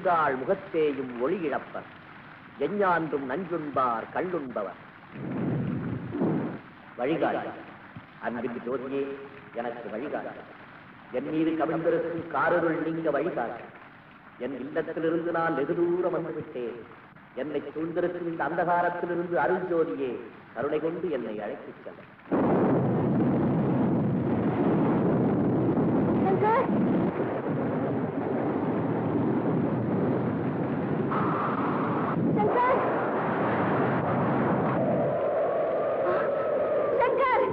ஒழுங்காள் முகத்தேயும் ஒளி இழப்பர் எஞ்ஞான்றும் நஞ்சுண்பார் கள்ளுண்பவர் வழிகாட்டு அன்பின் ஜோதியே எனக்கு வழிகாட்டு என் மீது கவிழ்ந்திருக்கும் காரருள் நீங்க வழிகாட்டு என் இல்லத்திலிருந்து நான் வெகு தூரம் வந்துவிட்டேன் என்னை சூழ்ந்திருக்கும் இந்த அந்தகாரத்திலிருந்து அருள் ஜோதியே கருணை கொண்டு என்னை அழைத்துச் செல்ல சங்கர் சங்கர் சங்கர்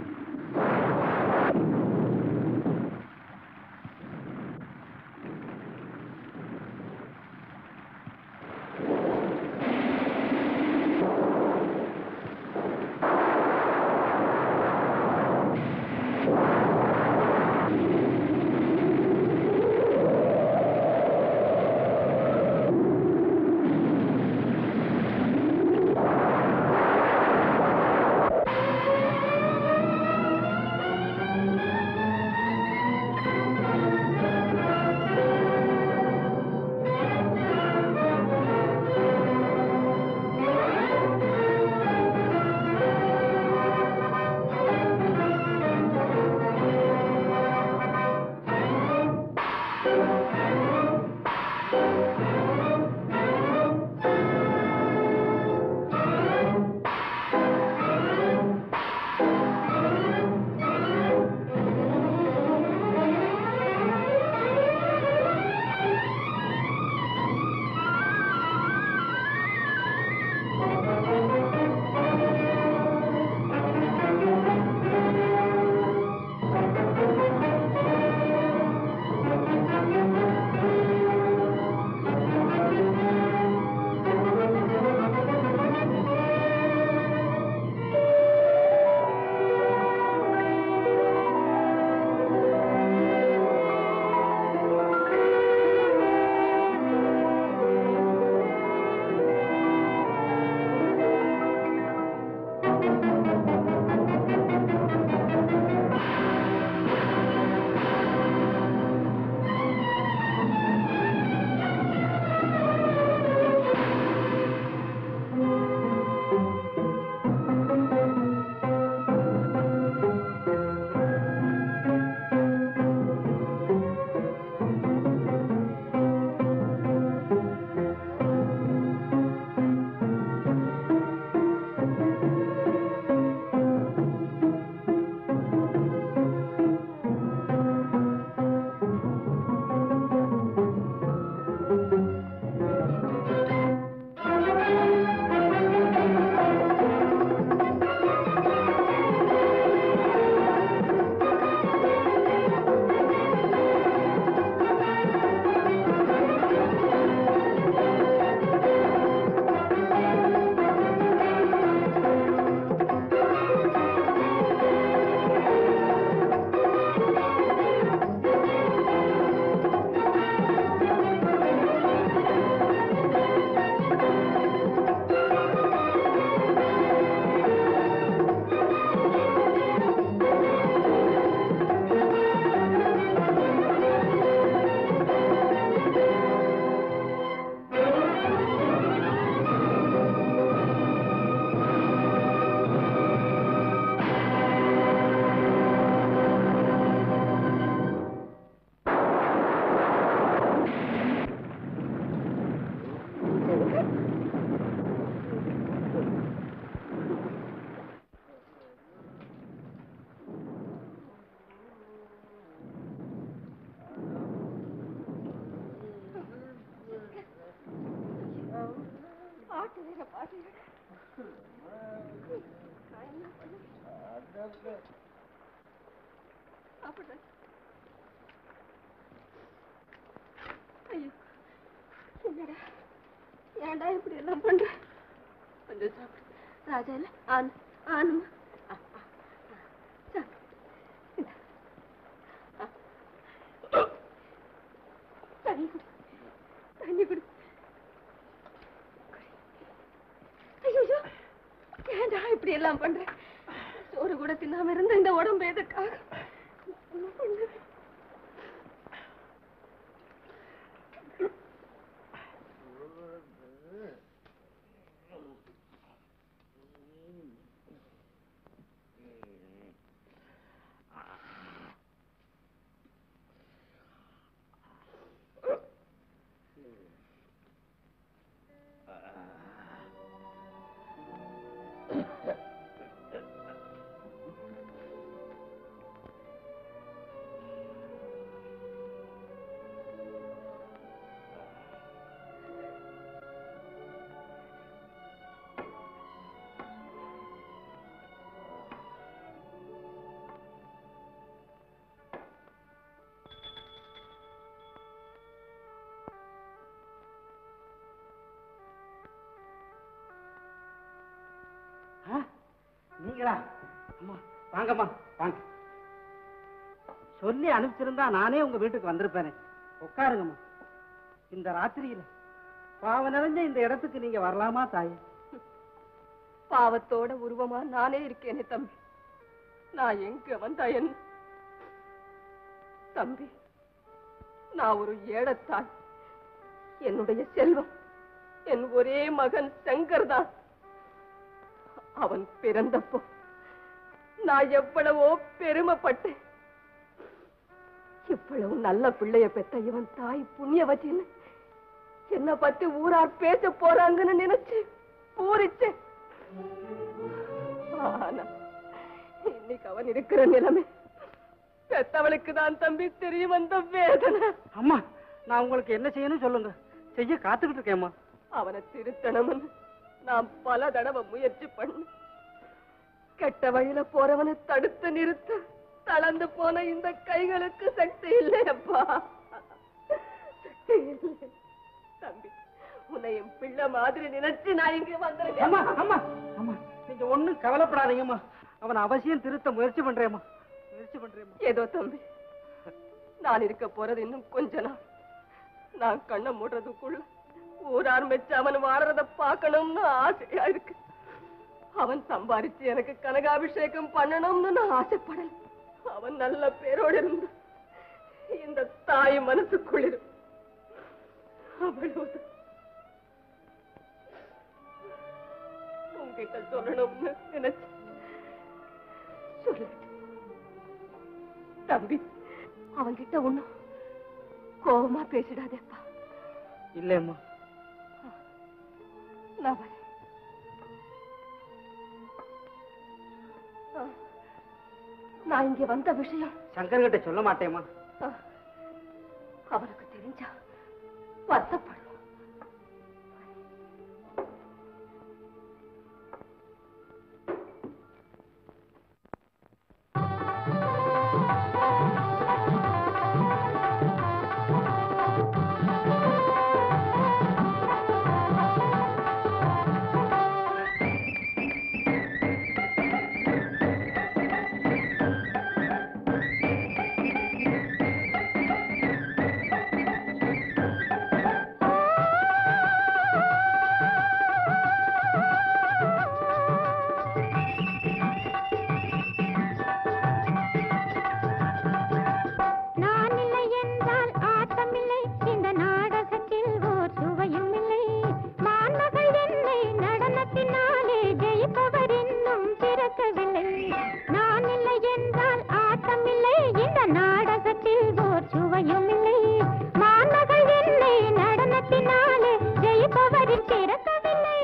பாட்டு வேற பாட்டு வேற. நான் என்ன பண்ண? சாப்பிடுறேன் ஐயோ என்னடா ஏன்டா இப்படி எல்லாம் பண்ற கொஞ்சம் சாப்பிடு ராஜா இல்ல ஆன் ஆனுமா ஆ, ஆ, ஆ. சாப்பிடு. இந்தா. ஆ. தண்ணி குடி தண்ணி குடி ஐயோ ஏன்டா இப்படி எல்லாம் பண்ற சோறு கூட தின்னாம இருந்த இந்த உடம்பு எதுக்காக என்ன பண்ணு? ஆ? நீங்களா அம்மா வாங்கம்மா வாங்க சொல்லி அனுப்பிச்சிருந்தா நானே உங்க வீட்டுக்கு வந்திருப்பேனே உட்காருங்கம்மா இந்த ராத்திரியில பாவம் நிறைஞ்ச இந்த இடத்துக்கு நீங்க வரலாமா தாயே பாவத்தோட உருவமா நானே இருக்கேனே தம்பி நான் எங்க வந்தா என்ன தம்பி நான் ஒரு ஏழத்தாய் என்னுடைய செல்வம் என் ஒரே மகன் சங்கர் தான் அவன் பிறந்தப்போ நான் எவ்வளவோ பெருமைப்பட்டேன் இவ்வளவு நல்ல பிள்ளைய பெத்த இவன் தாய் புண்ணியவச்சின்னு என்ன பத்தி ஊரார் பேச போறாங்கன்னு நினைச்சு பூரிச்சேன் ஆனா இன்னைக்கு அவன் இருக்கிற நிலைமை பெத்தவளுக்கு தான் தம்பி தெரியும் வந்த வேதனை அம்மா நான் உங்களுக்கு என்ன செய்யணும் சொல்லுங்க செய்ய காத்துக்கிட்டு இருக்கேம்மா அவனை திருத்தணும்னு நான் பல தடவை முயற்சி பண்ணேன் கெட்ட வழியில போறவனை தடுத்து நிறுத்த தளர்ந்து போன இந்த கைகளுக்கு சக்தி இல்லையப்பா சக்தி இல்லை தம்பி உன்னை என் பிள்ளை மாதிரி நினைச்சு நான் இங்க அம்மா வந்திருக்கேன் அம்மா அம்மா நீங்க ஒண்ணும் கவலைப்படாதீங்கம்மா அவன் அவசியம் திருத்த முயற்சி பண்றேம்மா முயற்சி பண்றேம்மா ஏதோ தம்பி நான் இருக்க போறது இன்னும் கொஞ்ச நாள் நான் கண்ணை மூடுறதுக்குள்ள ஊரார் மெச்சு அவன் வாடுறத பார்க்கணும்னு ஆசையா இருக்கு அவன் சம்பாரிச்சு எனக்கு கனகாபிஷேகம் பண்ணணும்னு நான் ஆசைப்படல அவன் நல்ல பேரோடு இருந்து இந்த தாய் மனசுக்குள்ளிரு அவ்வளவுதான் உங்ககிட்ட சொல்லணும்னு நினைச்சு சொல்லிட்டேன் தம்பி அவன்கிட்ட ஒண்ணும் கோபமா பேசிடாதேப்பா இல்லையம்மா நான் வரேன் ஆ, நான் இங்க வந்த விஷயம் சங்கர்கிட்ட சொல்ல மாட்டேம்மா ஆ, அவருக்கு தெரிஞ்சா வருத்தப்படுவோம் நான் இல்லை என்றால் ஆட்டமில்லை இந்த நாடகத்தில் ஓர் சுவையும் இல்லை மாணவர்கள் என்னை நடனத்தினாலே ஜெயிப்பவர் இன்னும் பிறக்கவில்லை நான் இல்லை என்றால் ஆட்டமில்லை இந்த நாடகத்தில் ஓர் சுவையும் இல்லை மாணவர்கள் என்னை நடனத்தினாலே ஜெயிப்பவரின் பிறக்கவில்லை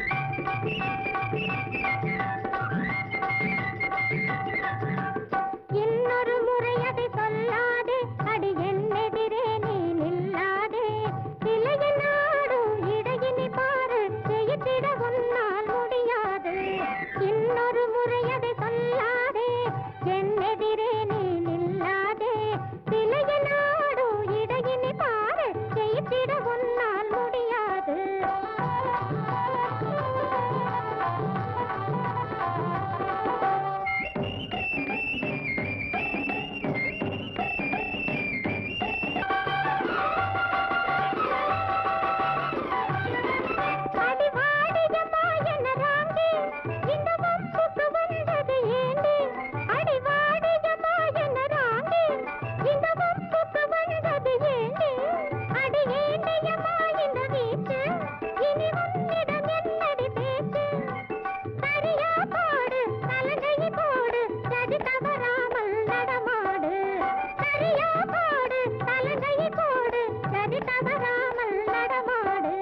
இன்னொரு முறை அதை சொல்லாதே அடி என்னெதிரே நீ நில்லாதே இளைய நாடு இடையினி பாரு ஜெயித்திட உன்னால் முடியாது இன்னொரு முறை அதை சொல்லாதே என்னெதிரே நீ நில்லாதே இளைய நாடு இடையினி பாரு ஜெயித்திட உன்னால் முடியாது அடிவாடியம்மா என்ன ராங்கி இந்த வம்புக்கு வந்தது ஏண்டி அடிவாடியம்மா என்ன ராங்கி இந்த வம்புக்கு வந்தது ஏண்டி அடி ஏண்டியம்மா இந்த வீச்சு இனி உன்னிடம் என்னடி பேச்சு சரியா பாடு தலகை போடு சதி தவறாமல் நடமாடு சரியா பாடு தலகை போடு சதி தவறாமல் நடமாடு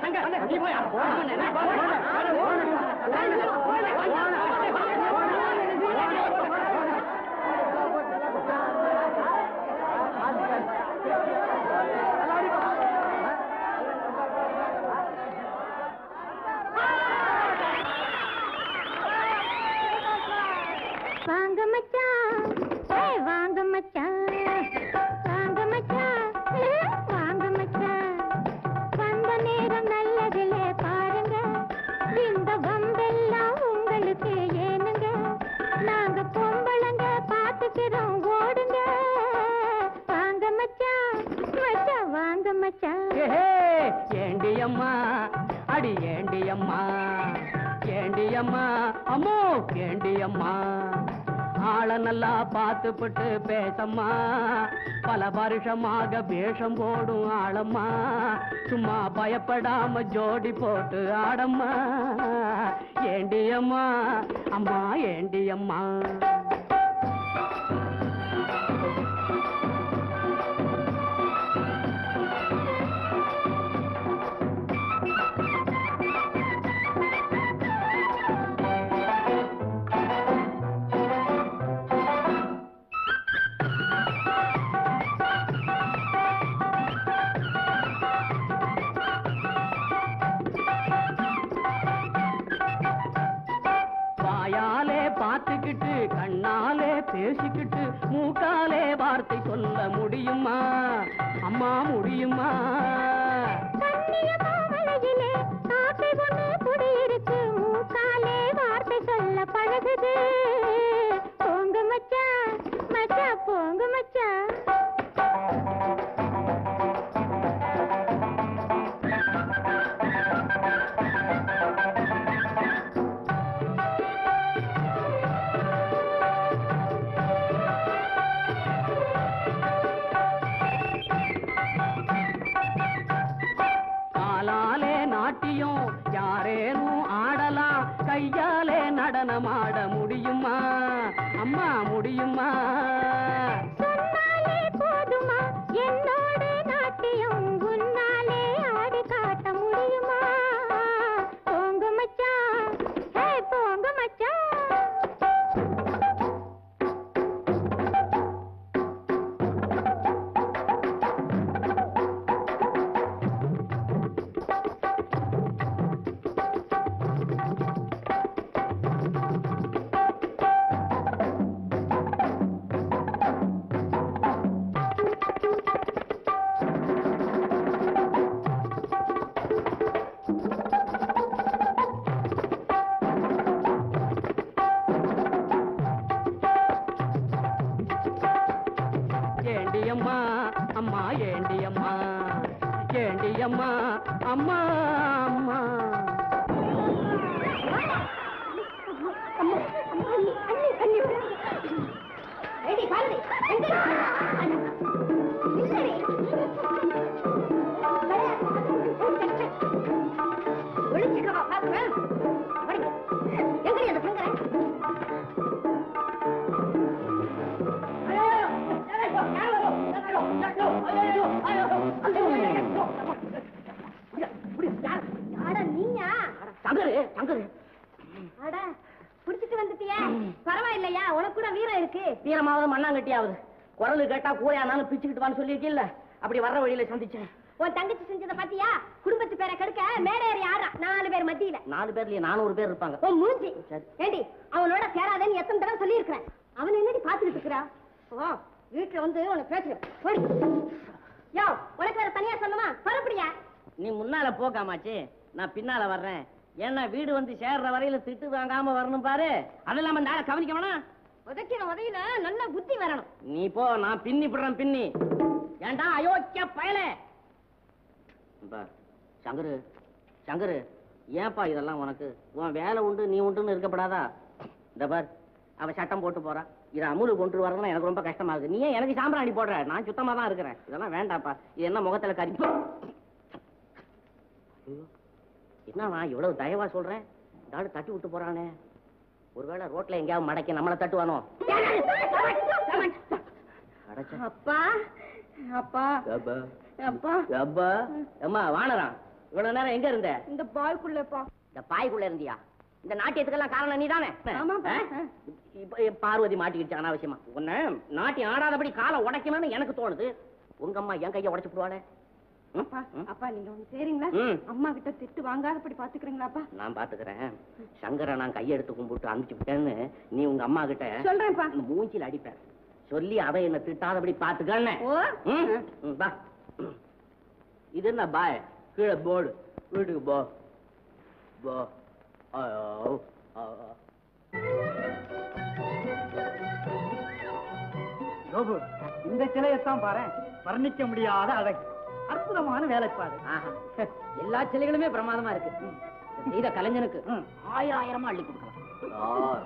வாங்க மச்சான் ஏய் வாங்க மச்சான் வாங்க மச்சான் ஏய், வாங்க மச்சான் வந்த நேரம் நல்லதிலே பாருங்க இந்த வம்பெல்லாம் உங்களுக்கு ஏனுங்க நாங்க பொம்பளைங்க பாத்துக்கிறோம் ஓடுங்க வாங்க மச்சான் மச்சான் வாங்க மச்சான் ஏண்டி அம்மா அடி ஏண்டி அம்மா ஏண்டி அம்மா அம்மோ ஏண்டி அம்மா ஆள நல்லா பார்த்துப்பட்டு பேசம்மா பல வருஷமாக வேஷம் போடும் ஆளம்மா சும்மா பயப்படாம ஜோடி போட்டு ஆடம்மா ஏண்டி அம்மா அம்மா ஏண்டி அம்மா வாயாலே பார்த்துக்கிட்டு கண்ணாலே பேசிக்கிட்டு மூக்காலே வார்த்தை சொல்ல முடியுமா அம்மா முடியுமா கண்ணிய மாமலையிலே காக்கை ஒண்ணு குடியிருக்கு மூக்காலே வார்த்தை சொல்ல பழகுது போங்க மச்சான் மச்சான் போங்க மச்சான் காலாலே நாட்டியம் யாரேனும் ஆடலாம் கையாலே நடனமாட முடியுமா அம்மா முடியுமா சொன்னாலே போதுமா என்னோட நாட்டியம் உன்னாலே ஆடி காட்ட முடியுமா போங்க மச்சான் ஹே போங்க மச்சான் ஏண்டி அம்மா அம்மா ஏண்டி அம்மா ஏண்டி அம்மா அம்மா அம்மா சங்கரு சங்கரு அட புடிச்சிட்டு வந்துட்டியா பரவாயில்லையா உனக்கு கூட வீரம் இருக்கு தீரமாவது மண்ணாங்கட்டியாவது குரல் கேட்டா கூரையானாலும் பிச்சுக்கிட்டு வான்னு சொல்லியிருக்கீல்ல அப்படி வர்ற வழியில சந்திச்சேன் உன் தங்கச்சி செஞ்சத பாத்தியா குடும்பத்து பேரை கெடுக்க மேடேறி ஆடுறா நாலு பேர் மத்தியில நாலு பேர்லயே நானூறு பேர் இருப்பாங்க உன் மூஞ்சி சரி. ஏண்டி அவனோட சேராதேன்னு எத்தனை தடவை சொல்லியிருக்கிறேன் அவன் என்னடி பாத்துக்கிட்டு இருக்கிறா ஓ வீட்டுல வந்து உனக்கு பேசுறேன் போடி யோ உனக்கு வேற தனியா சொல்லுமா பரப்படியா நீ முன்னால போ காமாச்சி நான் பின்னால வர்றேன் ஏன்னா வீடு வந்து சேர்ற வரையில திட்டு வாங்காம வரணும் பாரு அது இல்லாம நாளை கவனிக்க வேணாம் உதைக்கிற உதையில நல்ல புத்தி வரணும் நீ போ நான் பின்னி பிடுறேன் பின்னி ஏண்டா அயோக்கிய பயலே பா, சங்கரு சங்கரு ஏன்பா இதெல்லாம் உனக்கு உன் வேலை உண்டு நீ உண்டுன்னு இருக்கப்படாதா இந்த பார் அவ சட்டம் போட்டு போறா இதை அமுலு கொண்டு வரதுன்னா எனக்கு ரொம்ப கஷ்டமா இருக்கு நீ ஏன் எனக்கு சாம்பிராணி போடுற நான் சுத்தமா தான் இருக்கிறேன் இதெல்லாம் வேண்டாப்பா இது என்ன முகத்துல கறி ஐயோ, என்னவா இவ்வளவு தயவா சொல்றேன் இந்த ஆளு தட்டி விட்டு போறானே ஒருவேளை ரோட்ல எங்கேயாவது மடக்கி நம்மள தட்டுவானோ அடச்சே. அப்பா அப்பா அப்பா அப்பா அம்மா வானரம் இவ்வளவு நேரம் எங்க இருந்த இந்த பாய்க்குள்ளப்பா இந்த பாய்க்குள்ள இருந்தியா இந்த நாட்டியத்துக்கெல்லாம் காரணம் நீதானே ஆமாப்பா. ஆ? இப்ப இப்ப பார்வதி மாட்டிக்கிடுச்சு அனாவசியமா உன்னை நாட்டியம் ஆடாதபடி காலை உடைக்கணும்னு எனக்கு தோணுது உங்க அம்மா என் கையை உடைச்சு போடுவாளே ம்? அப்பா ம்? அப்பா நீங்க ஒண்ணு செய்றீங்களா ம். அம்மா கிட்ட திட்டு வாங்காதபடி பாத்துக்கிறீங்களாப்பா நான் பாத்துக்கிறேன் சங்கரை நான் கையெடுத்து கும்பிட்டு அனுப்பிச்சு விட்டேன்னு நீ உங்க அம்மா கிட்ட சொல்றேன்ப்பா இந்த மூஞ்சில அடிப்பேன் சொல்லி அவ என்ன திட்டாதபடி பாத்துக்கன்னு ஓ ம்? ம், வா இது என்ன பாய் கீழே போர்டு வீட்டுக்கு போ போ ஐயோ, ஆ, ஆ. கோபு இந்த சிலையத்தான் பாரு வர்ணிக்க முடியாத அழகு அற்புதமான வேலைப்பாடு ஆஹா. எல்லா சிலைகளுமே பிரமாதமா இருக்கு இதை செய்த கலைஞனுக்கு ம். ஆயிரம் ஆயிரமா அள்ளி கொடுக்கலாம்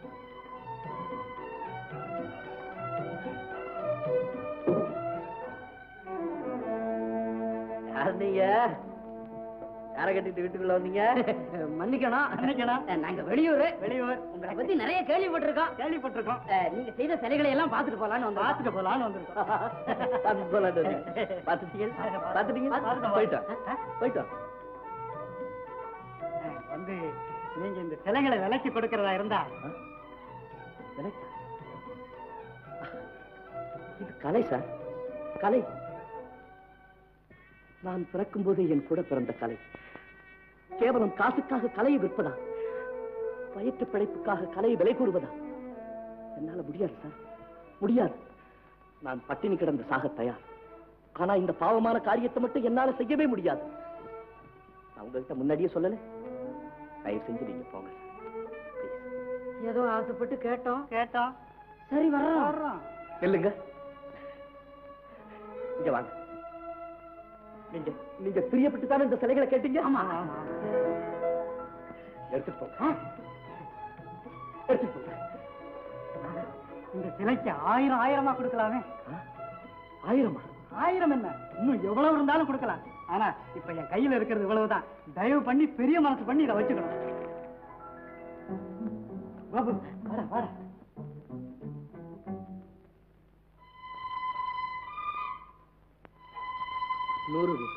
யார் நீங்க யாரை கட்டிட்டு வீட்டுக்குள்ள வந்தீங்க மன்னிக்கணும் மன்னிக்கணும். நாங்க வெளியூர் வெளியூர் உங்களை பத்தி நிறைய கேள்விப்பட்டிருக்கோம் கேள்விப்பட்டிருக்கோம் அஹ், நீங்க செய்த சிலைகளை எல்லாம் பார்த்துட்டு போலான்னு வந்து பார்த்துட்டு போலான்னு வந்திருக்கோம் பார்த்து போலான்னு வந்தீங்க. பார்த்துட்டீங்க பார்த்துட்டீங்க பார்த்துட்டோம். போயிட்டோம் போயிட்டோம் வந்து நீங்க இந்த சிலைகளை விலைக்கு கொடுக்கறதா இருந்தா விலைக்கா? இது கலை சார் கலை நான் பிறக்கும் போதே என் கூட பிறந்த கலை கேவலம் காசுக்காக கலையை விற்பதா வயிற்று பிழைப்புக்காக கலையை விலை கூறுவதா என்னால முடியாது சார் முடியாது நான் பட்டினி கிடந்து சாக தயார் ஆனா இந்த பாவமான காரியத்தை மட்டும் என்னால செய்யவே முடியாது நான் உங்ககிட்ட முன்னாடியே சொல்லல தயவு செஞ்சு நீங்க போங்க Please. ஏதோ ஆசைப்பட்டு கேட்டோம் கேட்டோம் சரி வர்றோம் வர்றோம். இல்லைங்க இங்க வாங்க நீங்க நீங்க பிரியப்பட்டு தானே இந்த சிலைகளை கேட்டீங்க ஆமா, ஆமா. எடுத்துட்டு போங்க எடுத்துட்டு போங்க இந்த சிலைக்கு ஆயிரம் ஆயிரமா கொடுக்கலாமே ஆ? ஆயிரமா ஆயிரம் என்ன இன்னும் எவ்வளவு இருந்தாலும் கொடுக்கலாம் ஆனா இப்ப என் கையில இருக்கிறது இவ்வளவுதான் தயவு பண்ணி பெரிய மனசு பண்ணி இதை வச்சுக்கணும் பாபு வாடா வாடா நூறு ரூபாய்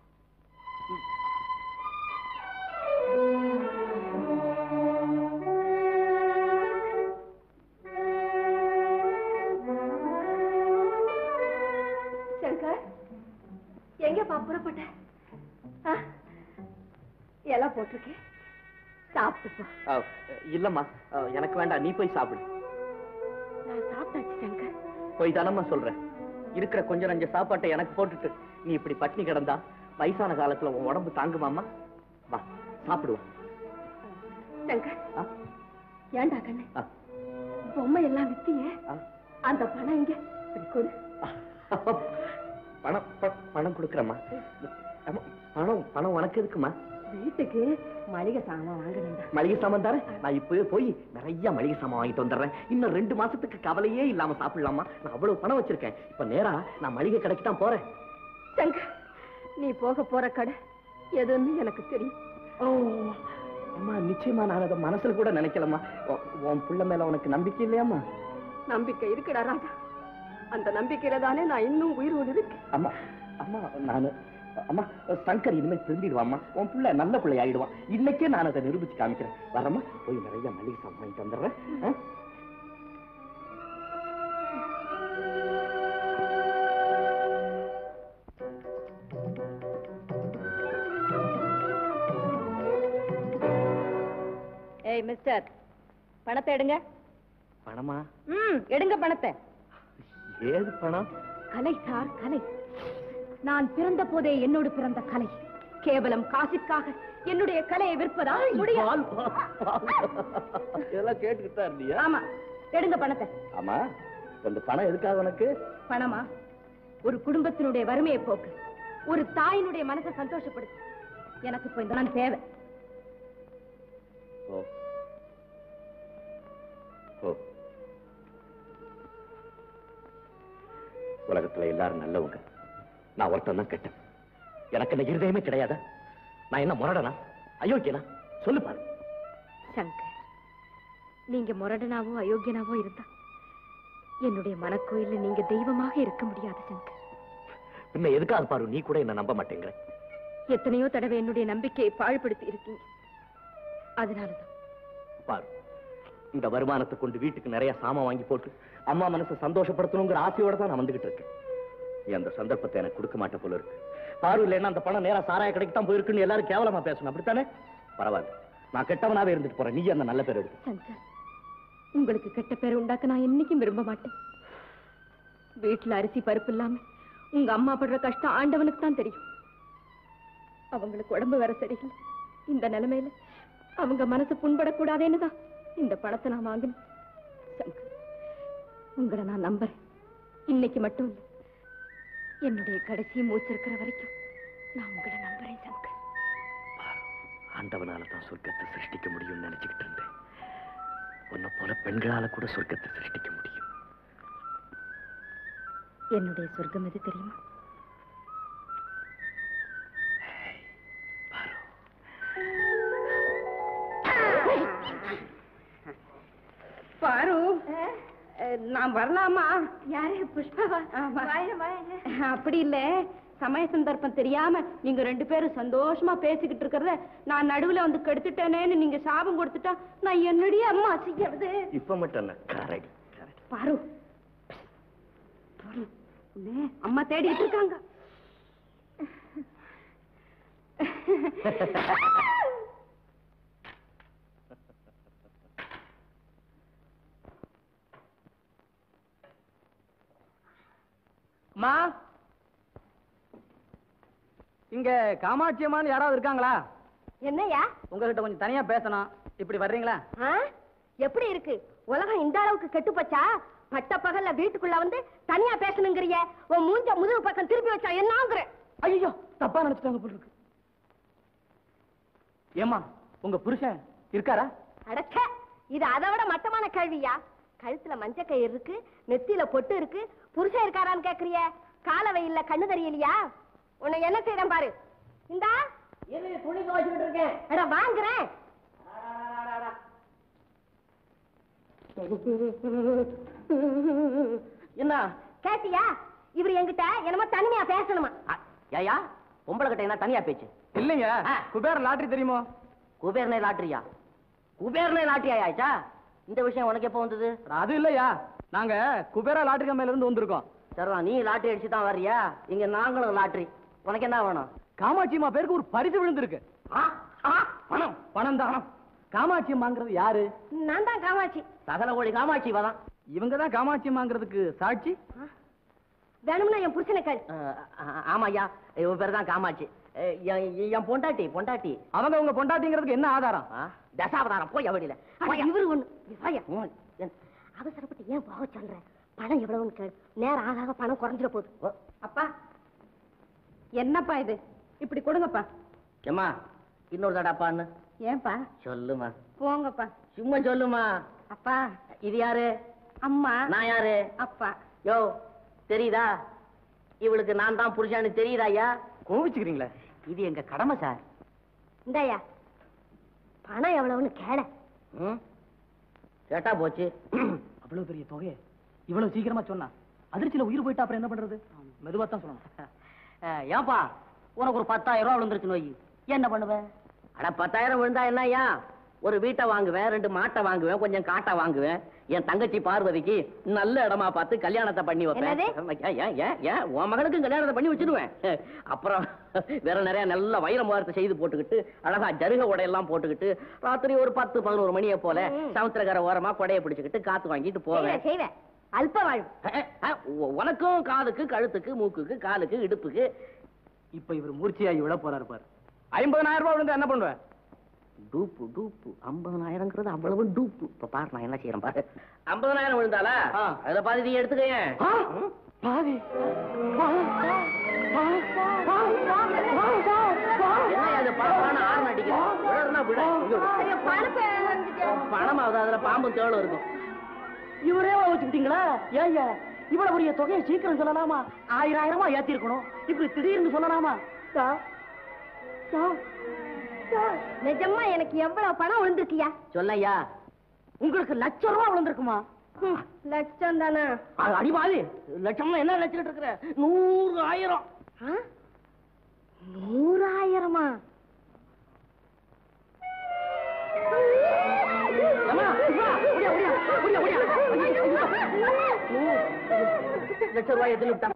சங்கர் எங்கப்பா புறப்பட்ட ஆ? எல்லாம் போட்டிருக்கேன் சாப்பிட்டுப்பா ஆ, இல்லம்மா ஆ, எனக்கு வேண்டாம் நீ போய் சாப்பிடு நான் சாப்பிட்டாச்சு சங்கர் போய் தானம்மா சொல்றேன் இருக்கிற கொஞ்சம் நஞ்ச சாப்பாட்டை எனக்கு போட்டுட்டு நீ இப்படி பட்டினி கிடந்தா வயசான காலத்துல உன் உடம்பு தாங்குமாமா வா சாப்பிடுவா சங்கர் ஆ? ஏண்டா கண்ணு ஆ. பொம்மை எல்லாம் வித்தியே ஆ. அந்த பணம் இங்க இப்படி கொடு பணம் ப- பணம் கொடுக்குறேம்மா ஆமா, பணம் பணம் உனக்கு எதுக்குமா வீட்டுக்கு மளிகை சாமான் வாங்கணும்டா மளிகை சாமான் தரேன் நான் இப்பவே போய் நிறைய மளிகை சாமான் வாங்கிட்டு வந்துடுறேன் இன்னும் ரெண்டு மாசத்துக்கு கவலையே இல்லாம சாப்பிடலாமா நான் அவ்வளவு பணம் வச்சிருக்கேன் இப்ப நேரா நான் மளிகை கடைக்கு தான் போறேன் சங்கர் நீ போக போற கடை எதுன்னு எனக்கு தெரியும் ஓ அம்மா நிச்சயமா நான் அதை மனசுல கூட நினைக்கலம்மா உன்- உன் புள்ள மேல உனக்கு நம்பிக்கை இல்லையாம்மா நம்பிக்கை இருக்குடா ராஜா அந்த நம்பிக்கையில தானே நான் இன்னும் உயிரோடு இருக்கேன் அம்மா அம்மா நானு அம்மா சங்கர் இனிமே திருந்திடுவாம்மா உன் புள்ள நல்ல பிள்ளை ஆயிடுவான் இன்னைக்கே நான் அதை நிரூபிச்சு காமிக்கிறேன் வரம்மா போய் நிறைய மளிகை சாமான் வாங்கிட்டு வந்துடுறேன் ஆ? ஏய் மிஸ்டர் பணத்தை எடுங்க பணமா ம் எடுங்க பணத்தை ஏது பணம் கலை சார் கலை நான் பிறந்த போதே என்னோடு பிறந்த கலை கேவலம் காசிற்காக என்னுடைய கலையை விற்பதா முடியாது பால், பால், பால். இதெல்லாம் கேட்டுக்கிட்டு தான் இருந்தியா ஆமா எடுங்க பணத்தை ஆமா இந்த பணம் எதுக்காக உனக்கு பணமா ஒரு குடும்பத்தினுடைய வறுமையை போக்கு ஒரு தாயினுடைய மனசை சந்தோஷப்படுத்து எனக்கு இப்போ இந்த பணம் தேவை ஓ ஓ உலகத்துல எல்லாரும் நல்லவங்க நான் ஒருத்தன் தான் கெட்டேன் எனக்கு என்ன இருதயமே கிடையாதா நான் என்ன முரடனா அயோக்கியனா சொல்லு பாரு சங்கர் நீங்க முரடனாவோ அயோக்கியனாவோ இருந்தா என்னுடைய மனக்கோயில்ல நீங்க தெய்வமாக இருக்க முடியாது சங்கர் பின்ன எதுக்காக பாரு நீ கூட என்ன நம்ப மாட்டேங்கிற எத்தனையோ தடவை என்னுடைய நம்பிக்கையை பாழ்படுத்தி இருக்கீங்க அதனாலதான் பாரு இந்த வருமானத்தை கொண்டு வீட்டுக்கு நிறைய சாமான் வாங்கி போட்டு அம்மா மனசை சந்தோஷப்படுத்தணுங்கிற ஆசையோட தான் நான் வந்துகிட்டு இருக்கேன் நீ அந்த சந்தர்ப்பத்தை எனக்கு கொடுக்க மாட்ட போல இருக்கு பாரு இல்லைன்னா அந்த பணம் நேரா சாராய கடைக்கு தான் போயிருக்குன்னு எல்லாரும் கேவலமா பேசணும் அப்படித்தானே பரவாயில்ல நான் கெட்டவனாவே இருந்துட்டு போறேன் நீ அந்த நல்ல பேர் எடுத்து சங்கர் உங்களுக்கு கெட்ட பேர் உண்டாக்க நான் என்னைக்கும் விரும்ப மாட்டேன் வீட்டுல அரிசி பருப்பு இல்லாம உங்க அம்மா படுற கஷ்டம் ஆண்டவனுக்கு தான் தெரியும் அவங்களுக்கு உடம்பு வேற சரியில்லை இந்த நிலைமையில அவங்க மனசு புண்படக்கூடாதேன்னு தான் இந்த பணத்தை நான் வாங்கினேன் சங்கர் உங்களை நான் நம்புறேன் இன்னைக்கு மட்டும் இல்லை என்னுடைய கடைசி மூச்சு இருக்கிற வரைக்கும் நான் உங்களை நம்புறேன் சங்கர் ஆண்டவனால தான் சொர்க்கத்தை சிருஷ்டிக்க முடியும்னு நினைச்சுக்கிட்டு இருந்தேன் உன்னை போல பெண்களால கூட சொர்க்கத்தை சிருஷ்டிக்க முடியும் என்னுடைய சொர்க்கம் எது தெரியுமா பாரு நான் வரலாமா யாரு புஷ்பாவா ஆமா. வாயில வாயில அப்படி இல்ல சமய சந்தர்ப்பம் தெரியாம நீங்க ரெண்டு பேரும் சந்தோஷமா பேசிக்கிட்டு இருக்கிறத நான் நடுவுல வந்து கெடுத்துட்டேனேன்னு நீங்க சாபம் கொடுத்துட்டா நான் என்னுடைய அம்மா செய்யறது இப்ப மட்டும் என்ன கரெக்ட் கரெக்ட் பாரு பாரு, உன்னை அம்மா தேடிட்டு இருக்காங்க அம்மா இங்க காமாட்சி அம்மான்னு யாராவது இருக்காங்களா என்னய்யா உங்ககிட்ட கொஞ்சம் தனியா பேசணும் இப்படி வர்றீங்களா ஆ? எப்படி இருக்கு உலகம் இந்த அளவுக்கு கெட்டு போச்சா பட்ட பகல்ல வீட்டுக்குள்ள வந்து தனியா பேசணுங்கிறிய உன் மூஞ்ச முதுகு பக்கம் திருப்பி வச்சா என்னங்கிற ஐயோ தப்பா நினைச்சிட்டாங்க போல இருக்கு ஏம்மா உங்க புருஷன் இருக்காரா அடச்சே இது அதை விட மட்டமான கேள்வியா கழுத்துல மஞ்ச கயிறு இருக்கு நெத்தியில பொட்டு இருக்கு புருஷன் இருக்காரான்னு கேக்குறிய கால வெயில்ல கண்ணு தெரியலையா உன்னை என்ன செய்யறேன் பாரு இந்தா துணி துவைச்சுக்கிட்டு இருக்கேன் அட வாங்குறேன் என்ன கேட்டியா இவர் என்கிட்ட என்னமோ தனிமையா பேசணுமா ஏயா பொம்பளை கிட்ட என்ன தனியா பேச்சு இல்லைங்க ஆ. குபேர லாட்டரி தெரியுமோ குபேரனை லாட்டரியா குபேரனை லாட்டரி ஆயாச்சா இந்த விஷயம் உனக்கு எப்போ வந்தது அது இல்லையா நாங்க குபேரா லாட்டரி கம்பெனில இருந்து வந்திருக்கோம் சரிதான் நீ லாட்டரி அடிச்சு தான் வர்றியா இங்க நாங்களும் லாட்டரி உனக்கு என்ன வேணும் காமாட்சி அம்மா பேருக்கு ஒரு பரிசு விழுந்திருக்கு ஆ, ஆ, பணம் பணம் தான் காமாட்சி அம்மாங்கிறது யாரு நான் தான் காமாட்சி சகல கோழி காமாட்சி வதான் இவங்க தான் காமாட்சி அம்மாங்கிறதுக்கு சாட்சி வேணும்னா என் புருஷனை கேள் ஆமா ஐயா இவன் பேர் தான் காமாட்சி அஹ், என் என் பொண்டாட்டி பொண்டாட்டி அவங்க உங்க பொண்டாட்டிங்கிறதுக்கு என்ன ஆதாரம் ஆ, தசாவதாரம் போய் வெளியில அட, இவரு ஒண்ணு வாயா. ம், என்- அவசரப்பட்டு ஏன் போக சொல்ற பணம் எவ்வளவுன்னு கேள் நேரம் ஆக ஆக பணம் குறைஞ்சிட போகுது ஓ, அப்பா என்னப்பா இது இப்படி கொடுங்கப்பா ஏம்மா இன்னொரு தடாப்பான்னு ஏன்பா சொல்லுமா போங்கப்பா சும்மா சொல்லுமா அப்பா இது யாரு அம்மா நான் யாரு அப்பா யோ தெரியுதா இவளுக்கு நான் தான் புருஷான்னு தெரியுதா ஐயா கோவிச்சுக்கிறீங்களே இது எங்க கடமை சார் இந்தாயா பணம் எவ்வளவுன்னு கேள ம் கேட்டா போச்சு அவ்வளவு பெரிய தொகையை இவ்வளவு சீக்கிரமா சொன்னா அதிர்ச்சியில உயிர் போயிட்டா அப்புறம் என்ன பண்றது மெதுவா தான் சொல்லணும் அஹ், ஏன்பா உனக்கு ஒரு பத்தாயிரம் ரூபா விழுந்துருச்சு நோய் என்ன பண்ணுவ அட பத்தாயிரம் விழுந்தா என்னய்யா ஒரு வீட்டை வாங்குவேன் ரெண்டு மாட்டை வாங்குவேன் கொஞ்சம் காட்டை வாங்குவேன் என் தங்கச்சி பார்வதிக்கு நல்ல இடமா பார்த்து கல்யாணத்தை பண்ணி வைப்பேன் ஏன், ஏன், ஏன், ஏன், உன் மகனுக்கும் கல்யாணத்தை பண்ணி வச்சிருவேன் அப்புறம் வேற நிறைய நல்ல வைர முகூர்த்தத்தை செய்து போட்டுக்கிட்டு அழகா ஜருக உடையெல்லாம் போட்டுக்கிட்டு ராத்திரி ஒரு பத்து பதினோரு மணியை போல சமுத்திரக்கரை ஓரமா கொடையை பிடிச்சுக்கிட்டு காத்து வாங்கிட்டு போவேன் செய்வேன் செய்வேன் அல்ப வாழ்வு அஹ், அஹ், உ- உனக்கும் காதுக்கு கழுத்துக்கு மூக்குக்கு காலுக்கு இடுப்புக்கு இப்ப இவர் மூர்ச்சியாகி விட போறாரு பாரு ஐம்பதனாயிரம் ரூபாய் விழுந்தா என்ன பண்ணுவேன் டூப்பு டூப்பு ஐம்பதனாயிரங்கிறது அவ்வளவு டூப்பு இப்ப பாரு நான் என்ன செய்யறேன் பாரு ஐம்பதனாயிரம் விழுந்தாளா ஆ. அதுல பாதி நீ எடுத்துக்கங்க ம்? பாதி என்ன அது பணமான ஆறு அடிக்கிறேன் விழறனா விழ இங்க விடு. பணத்தை பணமாவது அதுல பாம்பும் தேளும் இருக்கும் இவரே வச்சுக்கிட்டீங்களா ஏங்க இவ்வளவு பெரிய தொகையை சீக்கிரம் சொல்லலாமா ஆயிரம் ஆயிரமா ஏத்தி இருக்கணும் இப்படி திடீர்னு சொல்லலாமா நிஜமா எனக்கு எவ்வளவு பணம் விழுந்திருக்கியா சொல்லையா உங்களுக்கு லட்சம் ரூபாய் விழுந்திருக்குமா ஹம், லட்சம் தானே அடிபாதி லட்சம்னா என்ன லட்சம் இருக்கிற நூறு ஆயிரம் ஆ? நூறாயிரமா லட்சம் ரூபாய் எதில் விட்டான்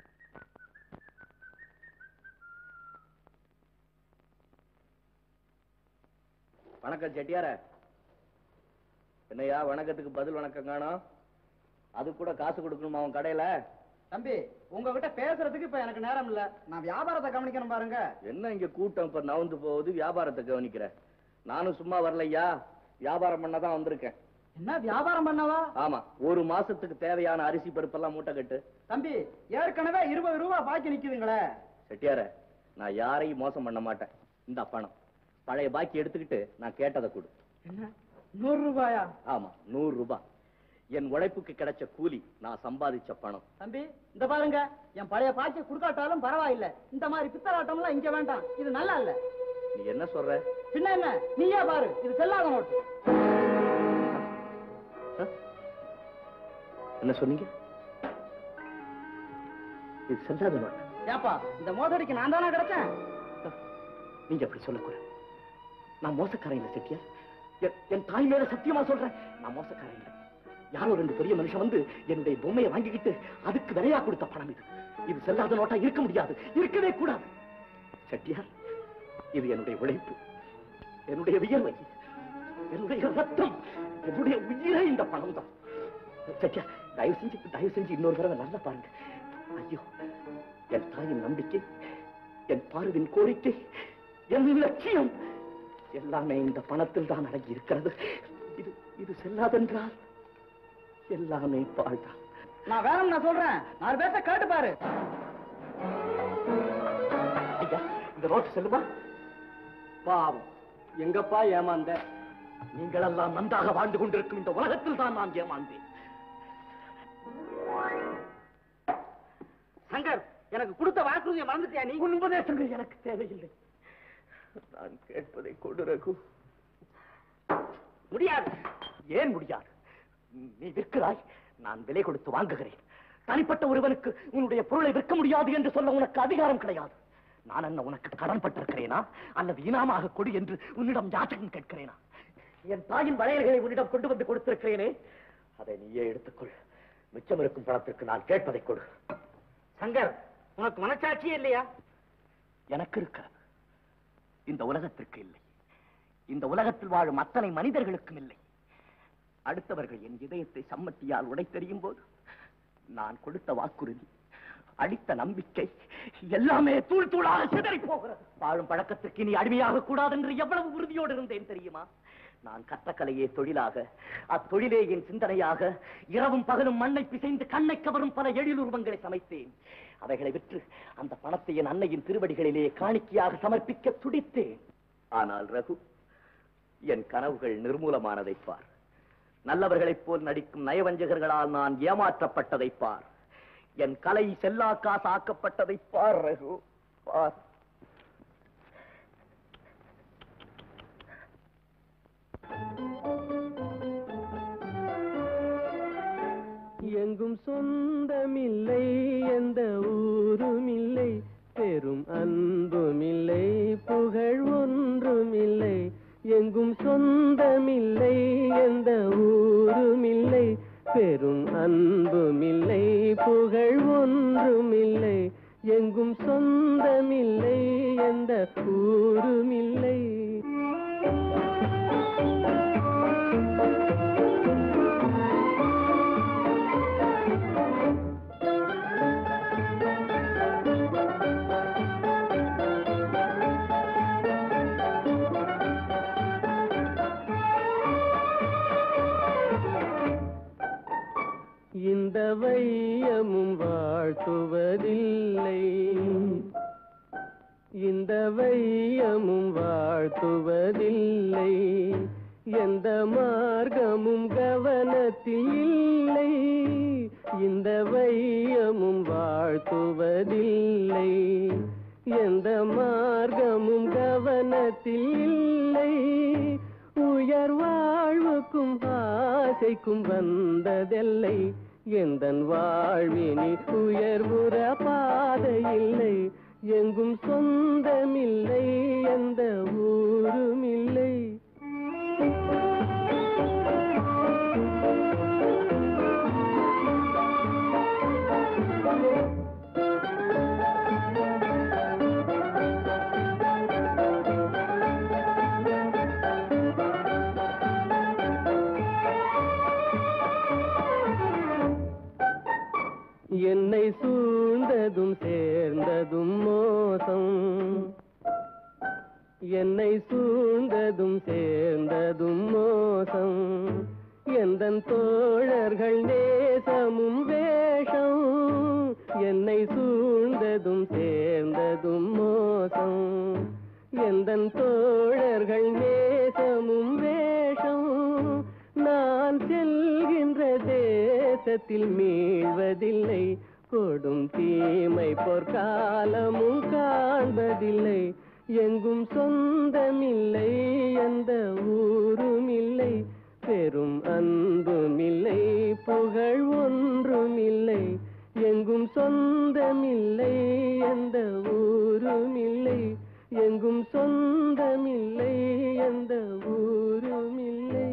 வணக்கம் செட்டியார என்னையா வணக்கத்துக்கு பதில் வணக்கம் காணோம் அது கூட காசு கொடுக்கணுமா அவன் கடையில தம்பி உங்ககிட்ட பேசுறதுக்கு இப்ப எனக்கு நேரம் இல்ல நான் வியாபாரத்தை கவனிக்கணும் பாருங்க என்ன இங்க கூட்டம் இப்ப நவுந்து போகுது வியாபாரத்தை கவனிக்கிற நானும் சும்மா வரலையா வியாபாரம் பண்ண தான் வந்திருக்கேன் என்ன வியாபாரம் பண்ணவா ஆமா ஒரு மாசத்துக்கு தேவையான அரிசி பருப்பெல்லாம் மூட்டை கட்டு தம்பி ஏற்கனவே இருபது ரூபாய் பாக்கி நிக்குதுங்களே செட்டியார நான் யாரையும் மோசம் பண்ண மாட்டேன் இந்த பணம் பழைய பாக்கி எடுத்துக்கிட்டு நான் கேட்டதை கொடு என்ன நூறு ரூபாயா ஆமா நூறு ரூபாய் என் உழைப்புக்கு கிடைச்ச கூலி நான் சம்பாதிச்ச பணம் தம்பி இந்த பாருங்க என் பழைய பாக்கி குடுக்காட்டாலும் பரவாயில்ல இந்த மாதிரி பித்தலாட்டம்லாம் இங்க வேண்டாம் இது நல்லா இல்ல நீ என்ன சொல்ற பின்ன என்ன நீயே பாரு இது செல்லாத நோட்டு ஆ? என்ன சொன்னீங்க இது செல்லாத நோட்டு ஏப்பா இந்த மோசடிக்கு நான் தானே கிடைச்சேன் நீங்க அப்படி சொல்லக்கூடாது நான் மோசக்காரன் இல்ல செட்டியார் என்- என் தாய் மேல சத்தியமா சொல்றேன் நான் மோசக்காரன் இல்ல யாரோ ரெண்டு பெரிய மனுஷன் வந்து என்னுடைய பொம்மையை வாங்கிக்கிட்டு அதுக்கு விலையா கொடுத்த பணம் இது இது செல்லாத நோட்டா இருக்க முடியாது இருக்கவே கூடாது செட்டியார் இது என்னுடைய உழைப்பு என்னுடைய வியர்வை என்னுடைய ரத்தம் என்னுடைய உயிரே இந்த பணம் தான் செட்டியார் தயவு செஞ்சு தயவு செஞ்சு இன்னொரு தடவை நல்லா பாருங்க ஐயோ என் தாயின் நம்பிக்கை என் பார்வின் கோரிக்கை என் லட்சியம் எல்லாமே இந்த பணத்தில் தான் அடங்கி இருக்கிறது இது இது செல்லாதென்றால் எல்லாமே பாழ்தான் நான் வேணும் நான் சொல்றேன் நாலு பேர்த்த கேட்டு பாரு ஐயா இந்த ரோட்டு செல்லுமா பாவம் எங்கப்பா ஏமாந்த நீங்களெல்லாம் நன்றாக வாழ்ந்து கொண்டிருக்கும் இந்த உலகத்தில் தான் நான் ஏமாந்தேன் சங்கர் எனக்கு கொடுத்த வாக்குறுதியை மறந்துட்டியா நீ உன் உபதேசங்கள் எனக்கு தேவையில்லை நான் கேட்பதை கொடு ரகு முடியாது ஏன் முடியாது நீ விற்கிறாய் நான் விலை கொடுத்து வாங்குகிறேன் தனிப்பட்ட ஒருவனுக்கு உன்னுடைய பொருளை விற்க முடியாது என்று சொல்ல உனக்கு அதிகாரம் கிடையாது நான் என்ன உனக்கு கடன் பட்டிருக்கிறேனா அல்லது இனாமாக கொடு என்று உன்னிடம் யாச்சகம் கேட்கிறேனா என் தாயின் வளையல்களை உன்னிடம் கொண்டு வந்து கொடுத்திருக்கிறேனே அதை நீயே எடுத்துக்கொள் மிச்சம் இருக்கும் பணத்திற்கு நான் கேட்பதை கொடு சங்கர் உனக்கு மனச்சாட்சியே இல்லையா எனக்கு இருக்கிறது இந்த உலகத்திற்கு இல்லை இந்த உலகத்தில் வாழும் அத்தனை மனிதர்களுக்கும் இல்லை அடுத்தவர்கள் என் இதயத்தை சம்மட்டியால் உடைத்தெறியும் போது நான் கொடுத்த வாக்குறுதி அளித்த நம்பிக்கை எல்லாமே தூள் தூளாக சிதறி போகிறது வாழும் பழக்கத்திற்கு இனி அடிமையாக கூடாது என்று எவ்வளவு உறுதியோடு இருந்தேன் தெரியுமா நான் கற்ற கலையே தொழிலாக அத்தொழிலே என் சிந்தனையாக இரவும் பகலும் மண்ணை பிசைந்து கண்ணை கவரும் பல எழிலுருவங்களை சமைத்தேன் அவைகளை விற்று அந்த பணத்தை என் அன்னையின் திருவடிகளிலே காணிக்கையாக சமர்ப்பிக்க துடித்தேன் ஆனால் ரகு என் கனவுகள் நிர்மூலமானதைப் பார் நல்லவர்களைப் போல் நடிக்கும் நயவஞ்சகர்களால் நான் ஏமாற்றப்பட்டதைப் பார் என் கலை செல்லா காசாக்கப்பட்டதைப் பார் ரகு பார் எங்கும் சொந்தமில்லை எந்த ஊருமில்லை பெரும் அன்புமில்லை புகழ் ஒன்றுமில்லை எங்கும் சொந்தமில்லை எந்த ஊருமில்லை பெரும் அன்புமில்லை புகழ் ஒன்றுமில்லை எங்கும் சொந்தமில்லை எந்த ஊருமில்லை இந்த வையமும் வாழ்த்துவதில்லை இந்த வையமும் வாழ்த்துவதில்லை எந்த மார்க்கமும் கவனத்தில் இல்லை இந்த வையமும் வாழ்த்துவதில்லை எந்த மார்க்கமும் கவனத்தில் இல்லை உயர் வாழ்வுக்கும் ஆசைக்கும் வந்ததெல்லை எந்தன் வாழ்வினில் உயர்வுற பாதை இல்லை எங்கும் சொந்தமில்லை எந்த ஊருமில்லை என்னை சூழ்ந்ததும் சேர்ந்ததும் மோசம் என்னை சூழ்ந்ததும் சேர்ந்ததும் மோசம் எந்தன் தோழர்கள் நேசமும் வேஷம் என்னை சூழ்ந்ததும் சேர்ந்ததும் மோசம் எந்தன் தோழர்கள் நேசமும் வேஷம் நான் செல்கின்ற தேசத்தில் மீழ்வதில்லை கொடும் தீமை பொற்காலமும் காண்பதில்லை எங்கும் சொந்தமில்லை எந்த ஊருமில்லை பெரும் அன்புமில்லை புகழ் ஒன்றுமில்லை எங்கும் சொந்தமில்லை எந்த ஊருமில்லை எங்கும் சொந்தமில்லை எந்த ஊருமில்லை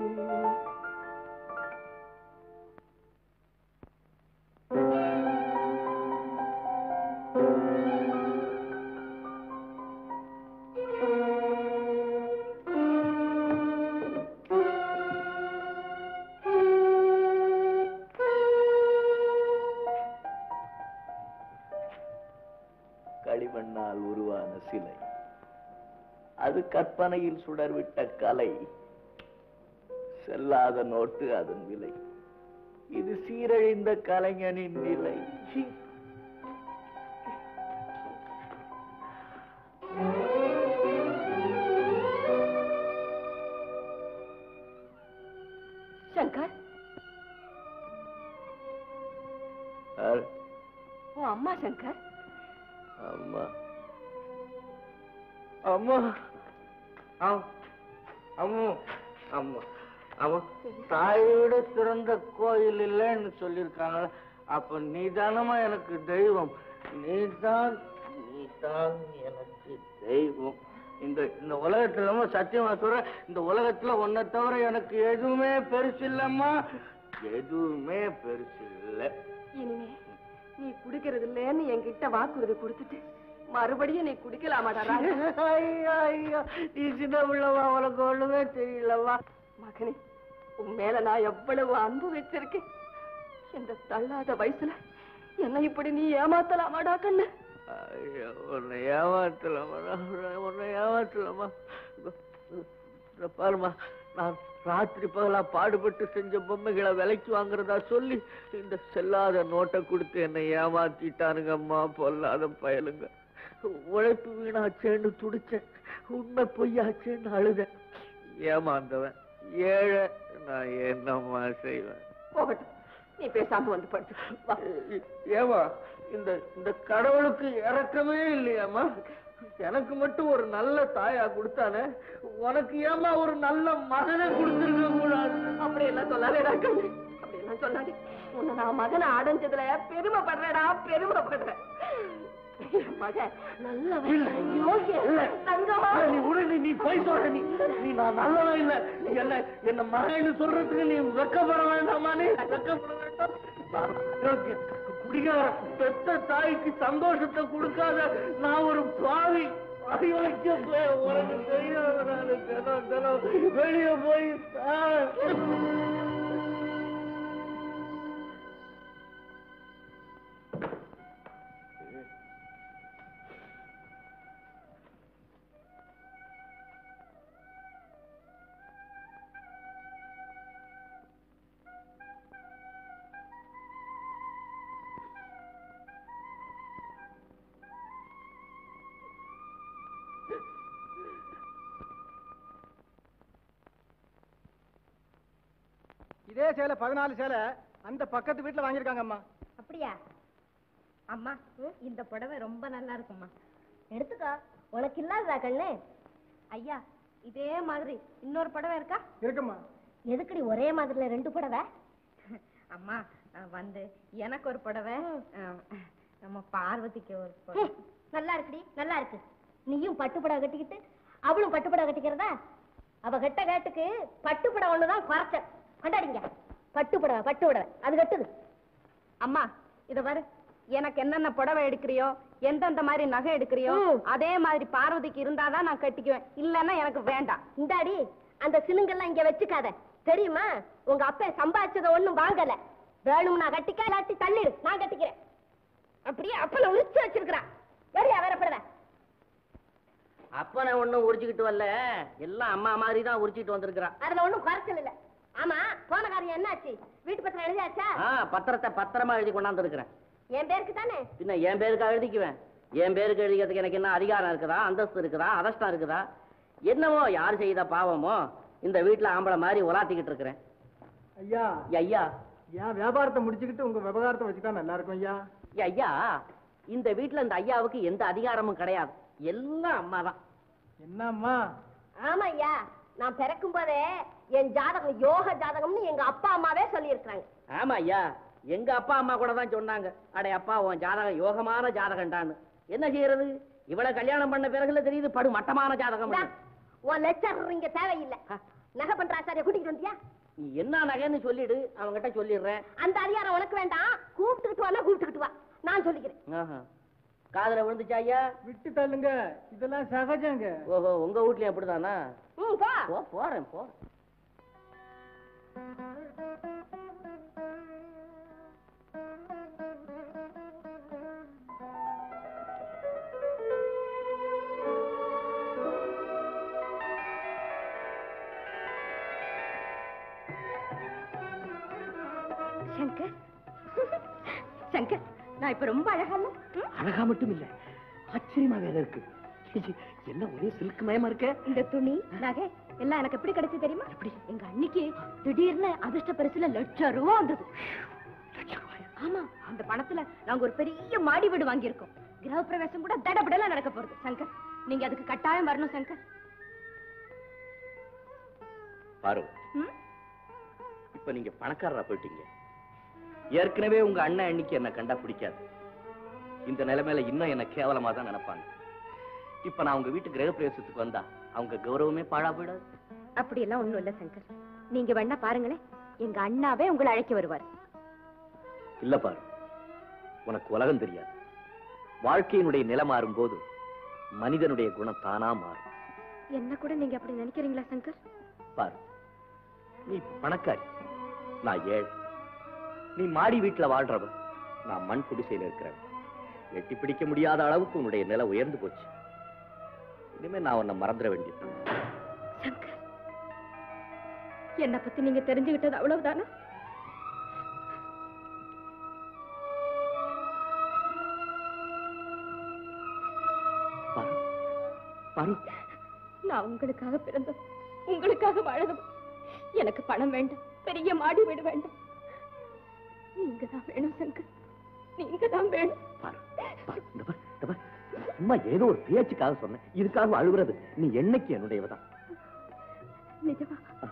களிமண்ணால் உருவான சிலை அது கற்பனையில் சுடர்விட்ட கலை செல்லாத நோட்டு அதன் விலை இது சீரழிந்த கலைஞனின் நிலை சீ. சங்கர் யார்? உன் அம்மா சங்கர் அம்மா அம்மா ஆம். அம்மு அம்மா அவன் தாயோட சிறந்த கோயில் இல்லைன்னு சொல்லியிருக்காங்க அப்ப நீ தானம்மா எனக்கு தெய்வம் நீதான் நீதான் எனக்கு தெய்வம் இந்த இந்த உலகத்துல சத்தியமா சொல்றேன் இந்த உலகத்துல உன்னை தவிர எனக்கு எதுவுமே பெருசு இல்லம்மா எதுவுமே பெருசு இல்லை இனிமே நீ குடிக்கிறது இல்லைன்னு என்கிட்ட வாக்குறுதி கொடுத்துட்டு மறுபடியும் நீ குடிக்கலாமாடா ராஜா? ஐயோ ஐயோ நீ சின்ன பிள்ளவா உனக்கு ஒண்ணுமே தெரியலவா மகனே உன் மேல நான் எவ்வளவு அன்பு வச்சிருக்கேன் இந்த தள்ளாத வயசுல என்ன இப்படி நீ ஏமாத்தலாமாடா கண்ணு ஐயோ உன்னை ஏமாத்தலாமா உன்னை ஏமாத்தலாமா இந்த பாருமா நான் ராத்திரி பகலா பாடுபட்டு செஞ்ச பொம்மைகளை விலைக்கு வாங்குறதா சொல்லி இந்த செல்லாத நோட்டை கொடுத்து என்னை ஏமாத்திட்டானுங்க அம்மா பொல்லாத பயலுங்க உழைப்பு வீணாச்சேன்னு துடிச்சேன் உண்மை பொய்யாச்சேன்னு அழுதேன் ஏமாந்தவன் ஏழை நான் என்னம்மா செய்வேன் போகட்டும் நீ பேசாம வந்து படுத்து வா ஏமா இந்த இந்த கடவுளுக்கு இறக்கமே இல்லையாம்மா எனக்கு மட்டும் ஒரு நல்ல தாயா கொடுத்தானே உனக்கு ஏமா ஒரு நல்ல மகனை கொடுத்துருக்க கூடாது அப்படி எல்லாம் சொல்லாதேடா கண்ணு அப்படி எல்லாம் சொல்லாதே உன்னை நான் மகனை அடைஞ்சதுல பெருமைப்படுறேடா பெருமைப்படுறேன் என் மகன் நல்லவன் யோகியன், தங்கமா நீ உடனே நீ போய் சொல்ற நீ நீ நான் நல்லவன் இல்ல நீ என்ன என்ன மகன்னு சொல்றதுக்கு நீ வெக்கப்பட வேண்டாமா நீ வெக்கப்பட வேண்டாம் நான் அயோக்கியன். குடிகாரன் பெத்த தாய்க்கு சந்தோஷத்தை கொடுக்காத நான் ஒரு பாவி அயோக்கியம் போய் உனக்கு தெரியாத நான் தினம் தினம் வெளியே போய் சார். இதே சேலை பதினாலு சேலை அந்த பக்கத்து வீட்டுல வாங்கியிருக்காங்க அம்மா அப்படியா அம்மா இந்த புடவை ரொம்ப நல்லா இருக்கும்மா எடுத்துக்கோ உனக்கு இல்லாததா கண்ணு ஐயா இதே மாதிரி இன்னொரு புடவை இருக்கா இருக்குமா எதுக்குடி ஒரே மாதிரில ரெண்டு புடவை அம்மா அஹ் வந்து எனக்கு ஒரு புடவை அஹ், நம்ம பார்வதிக்கு ஒரு ஹம், நல்லா இருக்குடி நல்லா இருக்கு நீயும் பட்டுப்படவை கட்டிக்கிட்டு அவளும் பட்டுப்படவை கட்டிக்கிறதா அவ கட்ட கேட்டுக்கு பட்டுப்படவை ஒண்ணுதான் குறைச்ச கொண்டாடிங்க பட்டுப்படவை பட்டு புடவை அது கட்டுது அம்மா இத பாரு எனக்கு என்னென்ன புடவை எடுக்கிறியோ எந்தெந்த மாதிரி நகை எடுக்கிறியோ ம். அதே மாதிரி பார்வதிக்கு இருந்தாதான் நான் கட்டிக்குவேன் இல்லன்னா எனக்கு வேண்டாம் இந்தாடி அந்த சிலுங்கெல்லாம் இங்க வச்சுக்காத தெரியுமா உங்க அப்பா சம்பாதிச்சத ஒண்ணும் வாங்கல வேணும்னா கட்டிக்க இல்லாட்டி தள்ளிடு நான் கட்டிக்கிறேன் அப்படியே அப்பல உரிச்சு வச்சிருக்கிறான் சரியா வேற படுவ அப்பனை ஒண்ணும் உரிச்சுக்கிட்டு வரல எல்லாம் அம்மா மாதிரி தான் உரிச்சிட்டு வந்திருக்கிறான் அதுல ஒண்ணும் குறைச்சல் இல்ல ஆமா போன காரியம் என்னாச்சு வீட்டு பத்திரம் எழுதியாச்சா ஆ பத்திரத்தை பத்திரமா எழுதி கொண்டாந்து இருக்கிறேன் என் பேருக்கு தானே பின்ன என் பேருக்கா எழுதிக்குவேன் என் பேருக்கு எழுதிக்கிறதுக்கு எனக்கு என்ன அதிகாரம் இருக்குதா அந்தஸ்து இருக்குதா அதஷ்டம் இருக்குதா என்னமோ யார் செய்த பாவமோ இந்த வீட்டுல ஆம்பளை மாதிரி உலாத்திக்கிட்டு இருக்கிறேன் ஐயா ஐயா என் வியாபாரத்தை முடிச்சுக்கிட்டு உங்க விவகாரத்தை வச்சுக்கிட்டா நல்லா இருக்கும் ஐயா ஐயா இந்த வீட்டுல இந்த ஐயாவுக்கு எந்த அதிகாரமும் கிடையாது எல்லாம் அம்மா தான் என்னம்மா ஆமா ஐயா நான் பிறக்கும் போதே என் ஜாதகம் யோக ஜாதகம்னு எங்க அப்பா அம்மாவே சொல்லி ஆமா ஐயா எங்க அப்பா அம்மா கூட தான் சொன்னாங்க அடே அப்பா உன் ஜாதகம் யோகமான ஜாதகம்டான்னு என்ன செய்யறது இவளை கல்யாணம் பண்ண பிறகுல தெரியுது படு மட்டமான ஜாதகம் உன் லெக்சர் இங்க தேவையில்லை நகை பண்ற ஆசாரிய கூட்டிட்டு வந்தியா நீ என்ன நகைன்னு சொல்லிடு அவங்கிட்ட சொல்லிடுறேன் அந்த அதிகாரம் உனக்கு வேண்டாம் கூப்பிட்டுக்கிட்டு வானா கூப்பிட்டுக்கிட்டு வா நான் சொல்லிக்கிறேன் ஆஹா. காதுல விழுந்துச்சா ஐயா விட்டு தள்ளுங்க இதெல்லாம் சகஜங்க ஓஹோ உங்க வீட்லயும் அப்படிதானா ம் போ போ போறேன் போ சங்கர் சங்கர் நான் இப்ப ரொம்ப அழகா இல்ல? ம்? அழகா மட்டும் இல்ல ஆச்சரியமா வேற இருக்கு ச்சீ, என்ன ஒரே சில்க் மயமா இருக்க இந்த துணி நகை எல்லாம் எனக்கு எப்படி கிடைச்சு தெரியுமா எப்படி எங்க அன்னைக்கு திடீர்னு அதிர்ஷ்ட பரிசுல லட்சம் ரூபா வந்தது ஆமா அந்த பணத்துல நாங்க ஒரு பெரிய மாடி வீடு வாங்கியிருக்கோம் கிரக பிரவேசம் கூட தடபடலாம் நடக்க போறது சங்கர் நீங்க அதுக்கு கட்டாயம் வரணும் சங்கர் பாரு ம்? இப்ப நீங்க பணக்காரரா போயிட்டீங்க ஏற்கனவே உங்க அண்ணன் அன்னைக்கு என்ன கண்டா பிடிக்காது இந்த நிலைமையில இன்னும் என்ன கேவலமா தான் நினைப்பாங்க இப்ப நான் உங்க வீட்டு கிரக பிரவேசத்துக்கு வந்தா அவங்க கௌரவமே பாழா போயிடாது அப்படி எல்லாம் ஒண்ணும் இல்ல சங்கர் நீங்க வேணா பாருங்களேன் எங்க அண்ணாவே உங்களை அழைக்க வருவார் இல்ல பாரு உனக்கு உலகம் தெரியாது வாழ்க்கையினுடைய நிலை மாறும் போது மனிதனுடைய குணம் தானா மாறும் என்ன கூட நீங்க அப்படி நினைக்கிறீங்களா சங்கர் பாரு நீ பணக்காரி நான் ஏழை நீ மாடி வீட்டுல வாழ்றவன் நான் மண் குடிசையில இருக்கிறவன் எட்டி பிடிக்க முடியாத அளவுக்கு உன்னுடைய நிலை உயர்ந்து போச்சு இனிமே நான் உன்னை மறந்துட வேண்டியது சங்கர் என்ன பத்தி நீங்க தெரிஞ்சுக்கிட்டது அவ்வளவுதானா பாரு பாரு நான் உங்களுக்காக பிறந்தது உங்களுக்காக வாழணும் எனக்கு பணம் வேண்டாம் பெரிய மாடி வீடு வேண்டாம் நீங்க தான் வேணும் சங்கர் நீங்க தான் வேணும் பாரு பாரு இந்த பாரு இந்த பாரு சும்மா ஏதோ ஒரு பேச்சுக்காக சொன்னேன் இதுக்காக அழுகுறது நீ என்னைக்கு என்னுடையவதான் நிஜமா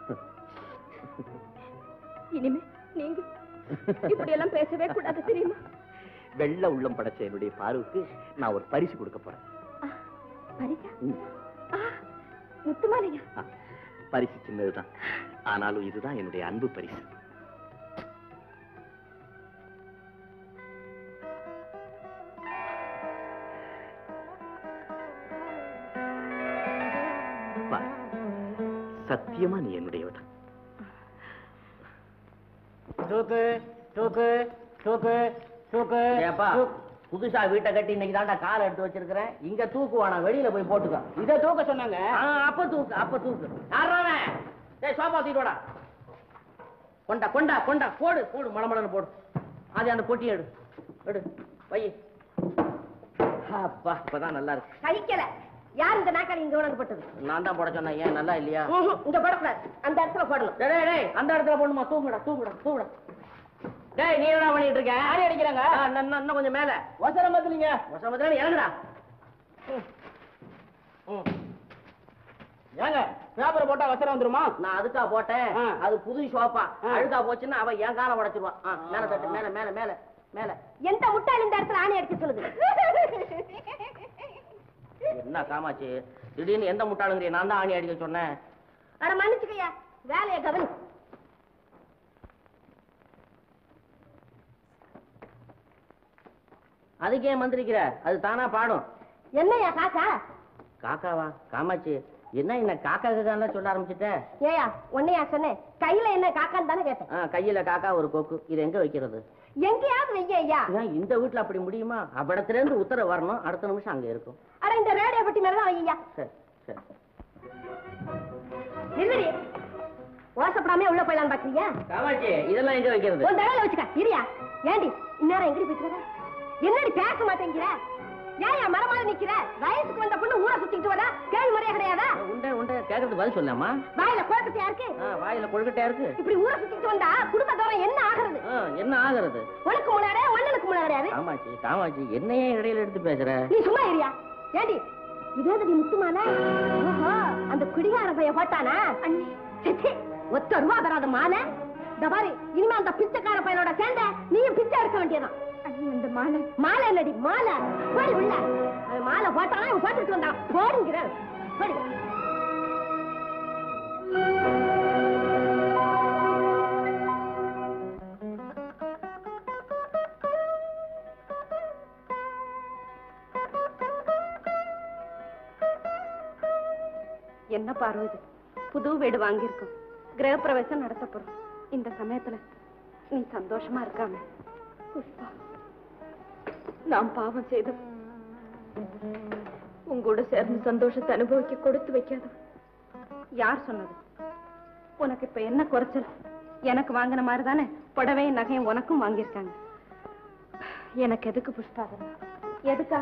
இனிமே நீங்க இப்படி எல்லாம் பேசவே கூடாது தெரியுமா வெள்ள உள்ளம் படைச்ச என்னுடைய பாருவுக்கு நான் ஒரு பரிசு கொடுக்க போறேன் ஆ, பரிசா ம். ஆ, முத்துமாலையா ஆ, பரிசு சின்னதுதான் ஆனாலும் இதுதான் என்னுடைய அன்பு பரிசு பாரு, சத்தியமா நீ என்னுடையவதான் தூக்கு தூக்கு தூக்கு தூக்கு ஏப்பா புதுசா வீட்டை கட்டி இன்னைக்கு தாண்டா கால் எடுத்து வச்சிருக்கிறேன் இங்க தூக்கு வேணாம் வெளியில போய் போட்டுக்க இத தூக்க சொன்னாங்க அப்ப தூக்கு அப்ப தூக்கு யாராவன் டேய் சோபா தூக்கிட்டு வாடா கொண்டா கொண்டா கொண்டா போடு போடு மலமலன்னு போடு அது அந்த பொட்டி எடு எடு வை அப்பா இப்பதான் நல்லா இருக்கு கழிக்கல யார் இந்த நாக்காளி இங்க உணர்ந்தப்பட்டது நான் தான் போட சொன்னேன் ஏன் நல்லா இல்லையா இங்க போடக்கூடாது அந்த இடத்துல போடணும் டேய் டேய், டேய் அந்த இடத்துல போடணுமா தூங்குடா தூங்குடா தூங்குடா டேய் நீ என்ன பண்ணிட்டு இருக்க ஆடி அடிக்கிறாங்க இன்னும் இன்னும் கொஞ்சம் மேல வசரம் பத்தலீங்க வசரம் பத்தல இறங்குடா ம். ம். ஏங்க பேப்பர் போட்டா வசரம் வந்துருமா நான் அதுக்கா போட்டேன் அது புது ஷோப்பா அழுக்கா போச்சுன்னா அவன் என் காலை உடைச்சிருவான் ஆ, மேல தட்டு மேல மேல மேல மேல எந்த முட்டாள் இந்த இடத்துல ஆணி அடிக்க சொல்லுது என்ன காமாச்சு திடீர்னு எந்த முட்டாளுங்கிறிய நான் தான் ஆணி அடிக்க சொன்னேன் அட மன்னிச்சுக்கய்யா வேலையை கவனி அதுக்கே மந்திரிக்கிற அது தானா பாடும் என்னய்யா காக்கா காக்காவா காமாச்சு என்ன என்ன காக்கா காக்கான்னு சொல்ல ஆரம்பிச்சிட்ட ஏயா உன்னையா சொன்னேன் கையில என்ன காக்கான்னு தானே கேட்டேன் ஆ, கையில காக்கா ஒரு கொக்கு இது எங்க வைக்கிறது எங்கேயாவது வெய்ய ஐயா ஏன் இந்த வீட்டுல அப்படி முடியுமா அவ்விடத்துல இருந்து உத்தரவு வரணும் அடுத்த நிமிஷம் அங்க இருக்கும் அட இந்த ரேடியோ பெட்டி மேலதான் வையா சரி சரி நிறுவடி ஓசப்படாம உள்ள போயிடலாம் பாக்குறியா காமாட்சி இதெல்லாம் எங்க வைக்கிறது உன் தகவல வச்சுக்க இரியா ஏண்டி இந்நேரம் எங்கடி போயிட்டு என்னடி பேச மாட்டேங்கிற ஏன் மரமால நிக்கிற வயசுக்கு வந்த பொண்ணு ஊரை சுத்திட்டு வரா கேள்வி முறையா கிடையாதா உண்டை உண்டை கேட்கறது பதில் சொல்லாமா வாயில குழப்பத்தையா இருக்கு ஆ, வாயில கொழுக்கட்டையா இருக்கு இப்படி ஊரை சுத்திட்டு வந்தா குடும்ப தூரம் என்ன ஆகுறது ஆ, என்ன ஆகுறது உனக்கு முன்னாடி ஒண்ணனுக்கு முன்னாடி காமாட்சி காமாட்சி என்னையே இடையில எடுத்து பேசுற நீ சும்மா இரியா ஏண்டி இதேதடி முத்துமால ஓஹோ அந்த குடிகார பைய போட்டானா அண்ணி சிச்சி, ஒத்த ரூபா தராத மாலை இந்த பாரு இனிமே அந்த பிச்சைக்கார பையனோட சேர்ந்த நீயும் பிச்சை எடுக்க வேண்டியதான் அண்ணி அந்த மாலை மாலை என்னடி மாலை போடி உள்ள அவன் மாலை போட்டானா இவன் போட்டுட்டு வந்தான் போடுங்கிற போடி என்ன பார்வை இது புது வீடு வாங்கியிருக்கோம் கிரகப்பிரவேசம் நடத்த போறோம் இந்த சமயத்துல நீ சந்தோஷமா இருக்காம புஷ்பா நான் பாவம் செய்து உங்களோட சேர்ந்து சந்தோஷத்தை அனுபவிக்க கொடுத்து வைக்காத யார் சொன்னது உனக்கு இப்ப என்ன குறைச்சல் எனக்கு வாங்கின மாதிரி தானே புடவையும் நகையும் உனக்கும் வாங்கியிருக்காங்க எனக்கு எதுக்கு புஷ்பா அதெல்லாம் எதுக்கா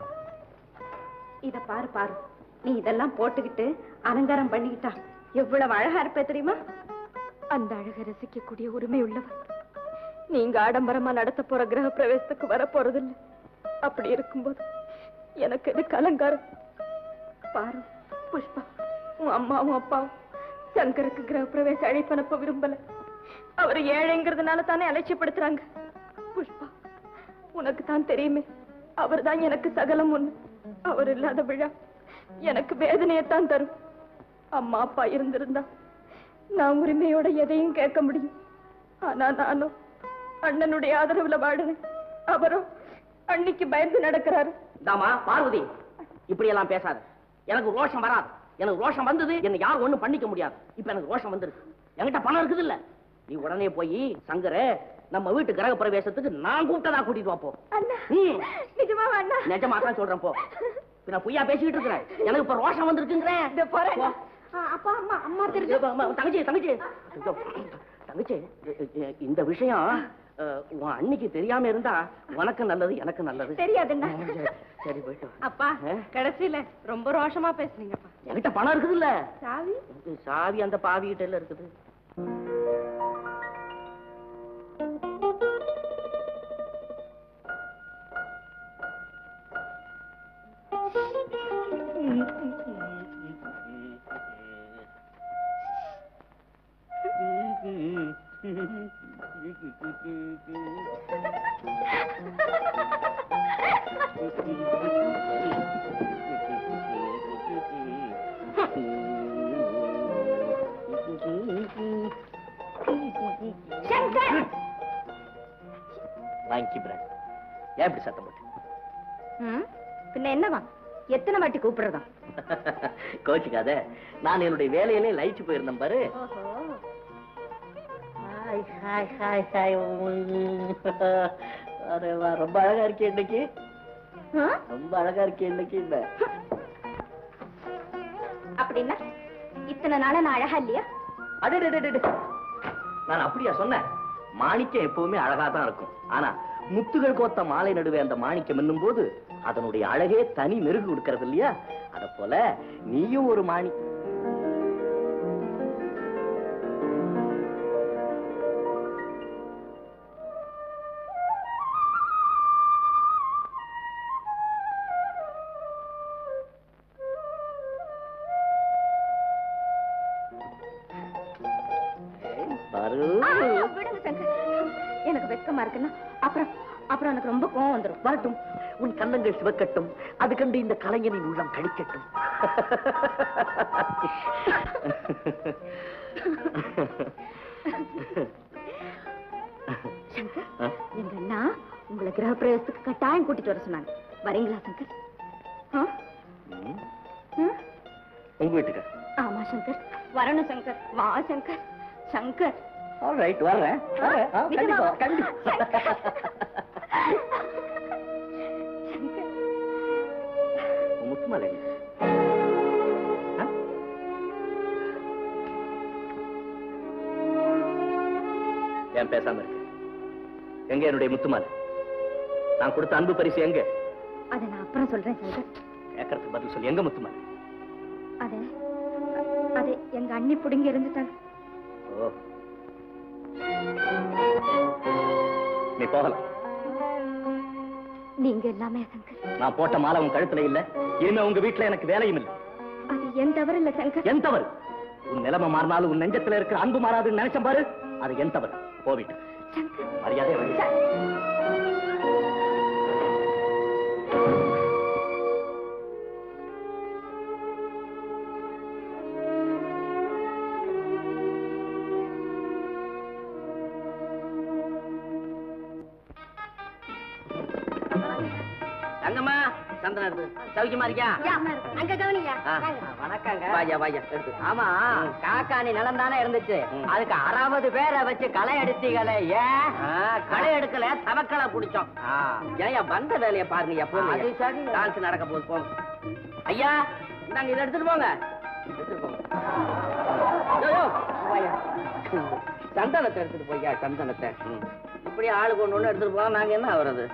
இத பாரு பாரு நீ இதெல்லாம் போட்டுக்கிட்டு அலங்காரம் பண்ணிக்கிட்டா எவ்வளவு அழகா இருப்ப தெரியுமா அந்த அழகை ரசிக்கக்கூடிய உரிமை உள்ளவர் நீங்க ஆடம்பரமா நடத்த போற கிரக பிரவேசத்துக்கு வர போறதில்ல அப்படி இருக்கும்போது எனக்கு எதுக்கு அலங்காரம் பாரு புஷ்பா உன் அம்மாவும் அப்பாவும் சங்கருக்கு கிரக பிரவேச அழைப்பு அனுப்ப விரும்பல அவர் ஏழைங்கிறதுனால தானே அலட்சியப்படுத்துறாங்க புஷ்பா உனக்கு தான் தெரியுமே அவர்தான் எனக்கு சகலம் ஒண்ணு அவர் இல்லாத விழா எனக்கு வேதனையைத்தான் தரும் அம்மா அப்பா இருந்திருந்தா நான் உரிமையோட எதையும் கேட்க முடியும் ஆனா நானும் அண்ணனுடைய ஆதரவுல வாடுறேன் அவரும் அன்னைக்கு பயந்து நடக்கிறாரு தாமா பார்வதி இப்படி எல்லாம் பேசாத எனக்கு ரோஷம் வராது எனக்கு ரோஷம் வந்தது என்ன யாரும் ஒண்ணும் பண்ணிக்க முடியாது இப்ப எனக்கு ரோஷம் வந்திருக்கு என்கிட்ட பணம் இருக்குது இல்ல நீ உடனே போய் சங்கர நம்ம வீட்டு கிரக பிரவேசத்துக்கு நான் கூப்பிட்டதா கூட்டிட்டு வா போ ம். நிஜமா அண்ணா நிஜமா தான் சொல்றேன் போ இப்ப நான் பொய்யா பேசிக்கிட்டு இருக்கிறேன் எனக்கு இப்ப ரோஷம் வந்திருக்குங்கிறேன் போறேன் போ. அப்பா அம்மா அம்மா ஐயோ, அம்மா, தங்கச்சி தங்கச்சி ஐயோ, தங்கச்சி இ- இ- இந்த விஷயம் அஹ், உன் அன்னைக்கு தெரியாம இருந்தா உனக்கு நல்லது எனக்கு நல்லது தெரியாதுண்ணா சரி, சரி போயிட்டு வா. அப்பா ஆ? கடைசியில ரொம்ப ரோஷமா பேசுனீங்கப்பா என்கிட்ட பணம் இருக்குது இல்ல சாவி சாவி அந்த பாவி கிட்ட எல்லாம் இருக்குது வாங்கி பிராண்ட் ஏன் இப்படி சத்தம் போட்டு ம், பின்ன என்னவா எத்தனை வாட்டி கூப்பிடுறதா கோச்சிக்காத நான் என்னுடைய வேலையிலே லயிச்சு போயிருந்தேன் பாரு ஹாய் ஹாய் ஹாய் ஹாய் அரே வா ரொம்ப அழகா இருக்கே இன்னைக்கு ரொம்ப அழகா இருக்கே இன்னைக்கு இந்த அப்படின்னா இத்தனை நாளா நான் அழகா இல்லையா அடே டே, டே, டே, டே. நான் அப்படியா சொன்னேன் மாணிக்கம் எப்பவுமே அழகா தான் இருக்கும் ஆனா முத்துகள் கோத்த மாலை நடுவே அந்த மாணிக்கம் என்னும் போது அதனுடைய அழகே தனி மெருகு கொடுக்கறது இல்லையா அத போல நீயும் ஒரு மாணி ஏய், பாரு ஆ, விடுங்க சங்கர் எனக்கு வெக்கமா இருக்குன்னா அப்புறம் அப்புறம் எனக்கு ரொம்ப கோவம் வந்துடும் வரட்டும் உன் கண்ணங்கள் சிவக்கட்டும் அது கண்டு இந்த கலைஞனின் உள்ளம் கழிக்கட்டும் சங்கர் எங்க அண்ணா உங்களை கிரகப்பிரவேசத்துக்கு கட்டாயம் கூட்டிட்டு வர சொன்னாங்க வரீங்களா சங்கர் ஆ? ம், ம்? உங்க வீட்டுக்கு ஆமா சங்கர் வரணும் சங்கர் வா சங்கர் சங்கர் ஆல் ரைட் வர்றேன் வர்றேன். ஆ, கண்டிப்பா கண்டிப்பா உன் முத்துமாலை எங்க? ஆ? ஏன் பேசாம இருக்கு எங்க என்னுடைய முத்துமாலை நான் கொடுத்த அன்பு பரிசு எங்க அதை நான் அப்புறம் சொல்றேன் சங்கர் கேட்கறதுக்கு பதில் சொல்லு எங்க முத்துமாலை அது அது எங்க அண்ணி புடுங்கி இருந்துட்டாங்க ஓ நீ போகலாம் நீங்க எல்லாமே சங்கர் நான் போட்ட மாலை உன் கழுத்துல இல்ல இனிமே உங்க வீட்டுல எனக்கு வேலையும் இல்லை அது என் தவறு இல்ல சங்கர் என் தவறு உன் நிலைமை மாறினாலும் உன் நெஞ்சத்துல இருக்கிற அன்பு மாறாதுன்னு நினைச்சேன் பாரு அது என் தவறு போவிட்டு சங்கர் மரியாதை வழி தங்கம்மா சந்தனம் எடுத்து சௌக்கியமா இருக்கியா யா, அங்க கவனியா ஆ. வாங்க. வணக்கங்க வாயா வாயா எடுத்து ஆமா காக்காணி நிலம் தானே இருந்துச்சு ம். அதுக்கு அறுபது பேரை வச்சு களை அடிச்சீங்களே ஏன் ஆ, களை எடுக்கல தவக்களை புடிச்சோம் ஏன் வந்த வேலையை பாருங்க எப்பவுமே அது சரி. டான்ஸ் நடக்க போகுது போங்க ஐயா இந்தாங்க இதை எடுத்துட்டு போங்க எடுத்துட்டு போங்க யோ, யோ, வாயா. சந்தனத்தை எடுத்துட்டு போய்யா சந்தனத்தை ம். இப்படி ஆளுக்கு ஒண்ணு ஒண்ணு எடுத்துட்டு போனா நாங்க என்ன ஆகுறது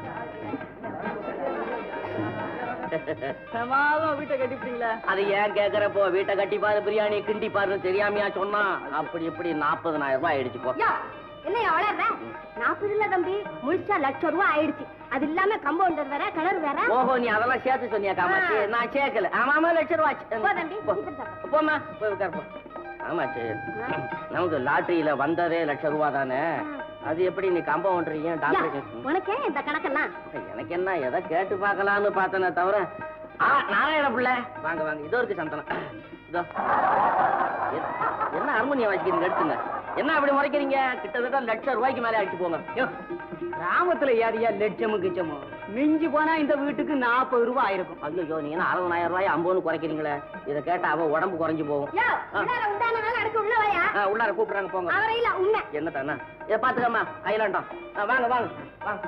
வீட்டை கட்டிப்பீங்களா அது ஏன் கேக்குறப்போ வீட்டை கட்டி பாரு பிரியாணி கிண்டி பாருன்னு தெரியாமையா சொன்னா அப்படி இப்படி நாற்பதனாயிரம் ரூபாய் ஆயிடுச்சு போ யா, என்னையா வளர்ற நாற்பது இல்ல தம்பி முழிச்சா லட்சம் ரூபாய் ஆயிடுச்சு அது இல்லாம கம்பவுண்டர் வேற கிணறு வேற ஓஹோ நீ அதெல்லாம் சேர்த்து சொன்னியா காமாட்சி ஆ. நான் சேர்க்கல ஆமா ஆமா லட்சம் ரூபாய் ஆச்சு. போ தம்பி, போ. சீக்கிரம் சாப்பிடு. போம்மா போய் உட்கார் போ ஆமாச்சு நமக்கு லாட்டரியில வந்ததே லட்சம் ரூபாய் தானே அது எப்படி நீ கம்பவுண்டர் ஏன் யா, டாக்டர் உனக்கே இந்த கணக்கெல்லாம் எனக்கு என்ன எதை கேட்டு பார்க்கலாம்னு பார்த்தனே தவிர ஆ நாராயண பிள்ளை வாங்க வாங்க இதோ இருக்கு சந்தனம் இதோ எ- என்ன ஹார்மோனியம் வாசிக்கிறீங்க எடுத்துங்க என்ன அப்படி முறைக்கிறீங்க கிட்டத்தட்ட லட்சம் ரூபாய்க்கு மேலே அடிச்சு போங்க யோ, கிராமத்துல ஏரியா லட்சமும் கிச்சமும் மிஞ்சி போனா இந்த வீட்டுக்கு நாற்பது ரூபாய் ஆயிருக்கும் ஐயோ நீங்க என்ன அறுபதாயிரம் ரூபாய் ஐம்பது குறைக்கிறீங்களே இதை கேட்டா அவ உடம்பு குறைஞ்சு போகும் யோ, ஆ. உள்ளார உண்டான வேலை அடுக்க உள்ள வாயா ஆ, உள்ளார கூப்பிடுறாங்க போங்க அவரை இல்ல உண்மை என்ன தானே இதை பாத்துக்கம்மா ஐலாண்டம் ஆ, வாங்க வாங்க வாங்க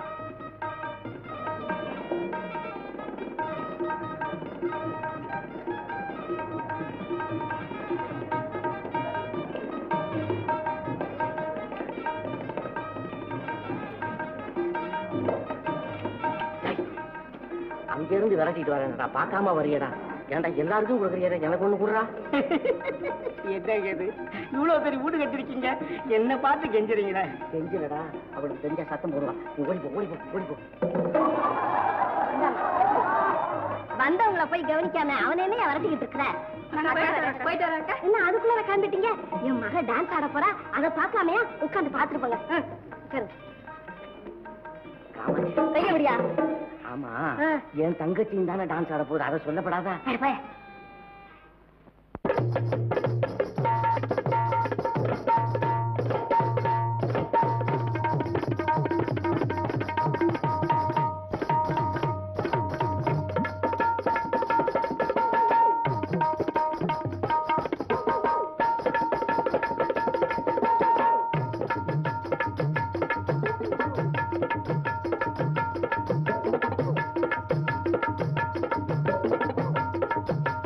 அங்க இருந்து விரட்டிட்டு வரேன்டா பார்க்காம வரியடா ஏன்டா எல்லாருக்கும் கொடுக்குறியடா எனக்கு ஒண்ணு கொடுறா என்ன இது இவ்வளவு பெரிய வீடு கட்டிருக்கீங்க என்ன பார்த்து கெஞ்சுறீங்களே தெரிஞ்சலடா அவளுக்கு தெரிஞ்ச சத்தம் போடுவா நீ ஓடி போ ஓடி போ ஓடி போ வந்தவங்கள போய் கவனிக்காம அவனை என்ன விரட்டிக்கிட்டு இருக்கிற போயிட்டு வரேன் என்ன அதுக்குள்ள கிளம்பிட்டீங்க என் மக டான்ஸ் ஆட போறா அதை பார்க்காமையா உட்கார்ந்து பாத்துட்டு போங்க ம், சரி காமாட்சி கைய விடியா ஆமா ஆ. என் தங்கச்சியும் தானே டான்ஸ் ஆட போகுது அதை சொல்லப்படாதா போய் ஆ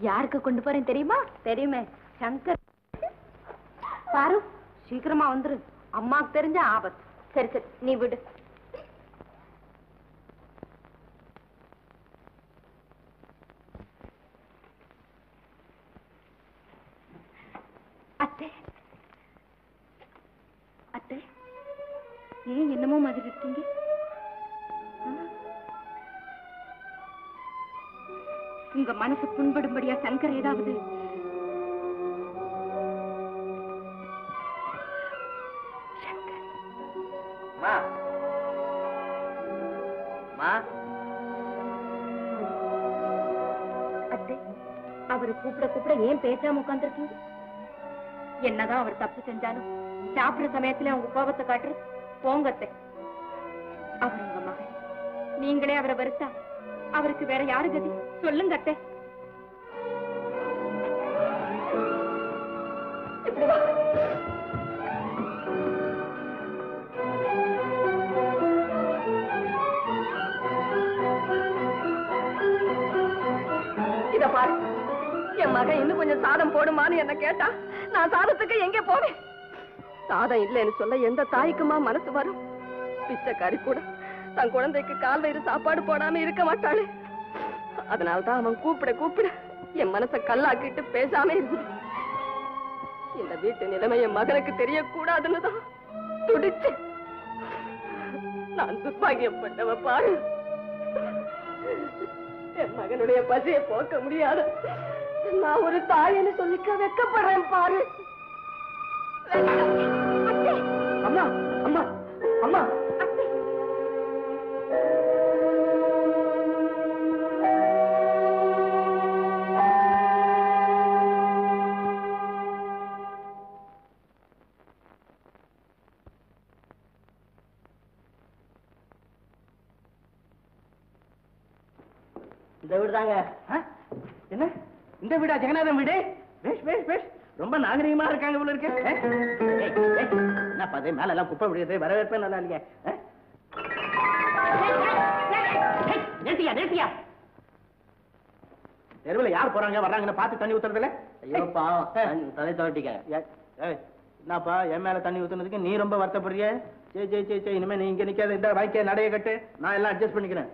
யாருக்கு கொண்டு போறேன் தெரியுமா தெரியுமே சங்கர் பாரு சீக்கிரமா வந்துரு அம்மாக்கு தெரிஞ்ச ஆபத்து சரி சரி நீ விடு அத்தை அத்தை ஏன் என்னமோ மாதிரி இருக்கீங்க ஆ? உங்க மனசு புண்படும்படியா சங்கர் ஏதாவது மா மா அத்தை அவரை கூப்பிட கூப்பிட ஏன் பேசாம உட்கார்ந்துருக்கீங்க என்னதான் அவர் தப்பு செஞ்சாலும் சாப்பிடுற சமயத்துல அவங்க கோபத்தை காட்டுற போங்க அத்தை அவர் உங்க மகன் நீங்களே அவரை வருத்தா அவருக்கு வேற யாரு கதி சொல்லுங்க அத்தை இப்படி வா. இத பாரு என் மகன் இன்னும் கொஞ்சம் சாதம் போடுமான்னு என்ன கேட்டா நான் சாதத்துக்கு எங்க போவேன் சாதம் இல்லைன்னு சொல்ல எந்த தாய்க்குமா மனசு வரும் பிச்சைக்காரி கூட தன் குழந்தைக்கு கால் வயிறு சாப்பாடு போடாம இருக்க மாட்டாளே அதனால்தான் அவன் கூப்பிட கூப்பிட என் மனசை கல்லாக்கிட்டு பேசாம இருந்தேன் இந்த வீட்டு நிலைமை என் மகனுக்கு தெரியக்கூடாதுன்னு தான் துடிச்சேன் நான் துர்பாகியப்பட்டவ பாரு என் மகனுடைய பசியை போக்க முடியாது நான் ஒரு தாயின்னு சொல்லிக்க வெக்கப்படுறேன் பாரு அம்மா அம்மா அம்மா இந்த வீடு தாங்க ஆ? என்ன இந்த வீடா ஜெகநாதன் வீடு பேஷ் பேஷ் பேஷ் ரொம்ப நாகரிகமா இருக்காங்க போல இருக்கு ஆ? ஏய், ஏய், என்னப்பா அது மேல எல்லாம் குப்பை விடுறது வரவேற்பே நல்லா இல்லையா ஆ? ஏய், நிறுத்தியா நிறுத்தியா தெருவில் யார் போறாங்க வர்றாங்கன்னு பார்த்து தண்ணி ஊத்துறதுல ஐயோ பாவம் தலை தவட்டிக்க ஏய், ஏய், என்னப்பா என் மேல தண்ணி ஊத்துனதுக்கு நீ ரொம்ப வருத்தப்படுறிய சே சே சே சே இனிமே நீ இங்க நிக்காத இந்த வாய்க்க நடைய கட்டு நான் எல்லாம் அட்ஜஸ்ட் பண்ணிக்கிறேன்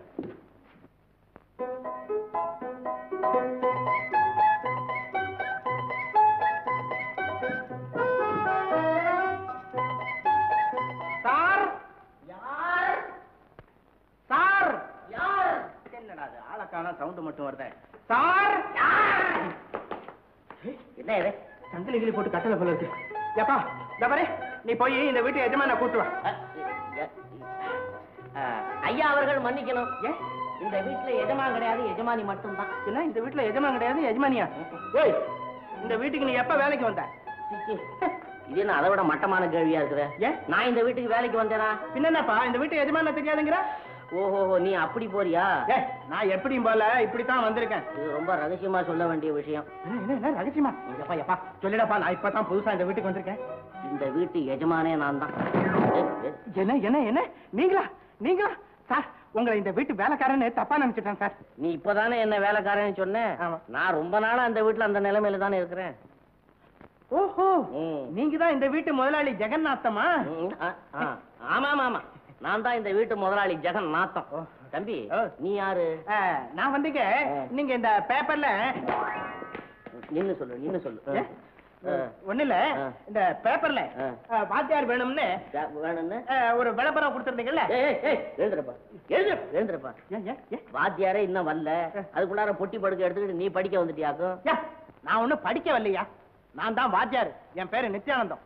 சார் யார் சார் யார் என்னடா அது ஆளக்கான சவுண்ட் மட்டும் வருதே சார் யார் என்ன இது சங்கிலி கிளி போட்டு கட்டளை போல இருக்கு ஏப்பா இந்த பாரு நீ போய் இந்த வீட்டு எஜமான கூட்டு வா அ, எ- அ, ஐயா அவர்கள் மன்னிக்கணும் ஏன் இந்த வீட்டுல எஜமான் கிடையாது எஜமானி மட்டும்தான் என்ன இந்த வீட்டுல எஜமான் கிடையாது எஜமானியா ஏய் இந்த வீட்டுக்கு நீ எப்ப வேலைக்கு வந்த சிச்சி, இது என்ன அதை விட மட்டமான கேள்வியா இருக்குற ஏன்? நான் இந்த வீட்டுக்கு வேலைக்கு வந்தேனா பின்ன என்னப்பா இந்த வீட்டு எஜமான தெரியாதுங்கிற ஓஹோ நீ அப்படி போறியா ஏய் நான் எப்படியும் போல இப்படித்தான் வந்திருக்கேன் இது ரொம்ப ரகசியமா சொல்ல வேண்டிய விஷயம் என்ன, என்ன, என்ன ரகசியமா எப்பா எப்பா சொல்லிடப்பா நான் இப்பதான் புதுசா இந்த வீட்டுக்கு வந்திருக்கேன் இந்த வீட்டு எஜமானே நான் தான் என்ன என்ன என்ன நீங்களா நீங்களா சார் உங்களை இந்த வீட்டு வேலைக்காரன்னு தப்பா நினைச்சிட்டேன் சார் நீ இப்பதானே என்ன வேலைக்காரன்னு சொன்ன ஆமா. நான் ரொம்ப நாளா அந்த வீட்டுல அந்த நிலைமையில தானே இருக்கிறேன் ஓஹோ ம். நீங்க தான் இந்த வீட்டு முதலாளி ஜெகநாத்தமா ம், ஆ, ஆ. ஆமா ஆமா ஆமா நான் தான் இந்த வீட்டு முதலாளி ஜெகன் நாத்தம் ஓ. தம்பி ஓ. நீ யாரு ஆ, நான் வந்துங்க ஆ. நீங்க இந்த பேப்பர்ல நின்னு சொல்லு நின்னு சொல்லு ஏ? ஆ. ஒண்ணு இல்ல ஆ. இந்த பேப்பர்ல ஆ. ஆ, வாத்தியார் வேணும்னு வே- வேணும்னு ஆ, ஒரு விளம்பரம் கொடுத்துருந்தீங்கல்ல ஏய், ஏய், ஏய், எழுந்துருப்பா எழுந்து எழுந்துருப்பா ஏன், ஏன், ஏன்? வாத்தியாரே இன்னும் வரல அதுக்குள்ளார பொட்டி படுக்க எடுத்துக்கிட்டு நீ படிக்க வந்துட்டியாக்கும் யா, நான் ஒண்ணும் படிக்க வரலையா நான் தான் வாத்தியார் என் பேரு நித்யானந்தம்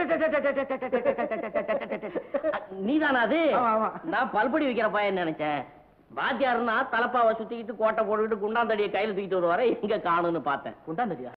நீதானா அது ஆமா, ஆமா. நான் பல்படி வைக்கிற பையன் நினைச்சேன் வாத்தியாருன்னா தலப்பாவை சுத்திக்கிட்டு கோட்டை போட்டுக்கிட்டு குண்டாந்தடியை கையில தூக்கிட்டு வருவாரு எங்க காணும்னு பார்த்தேன் குண்டாந்தடியா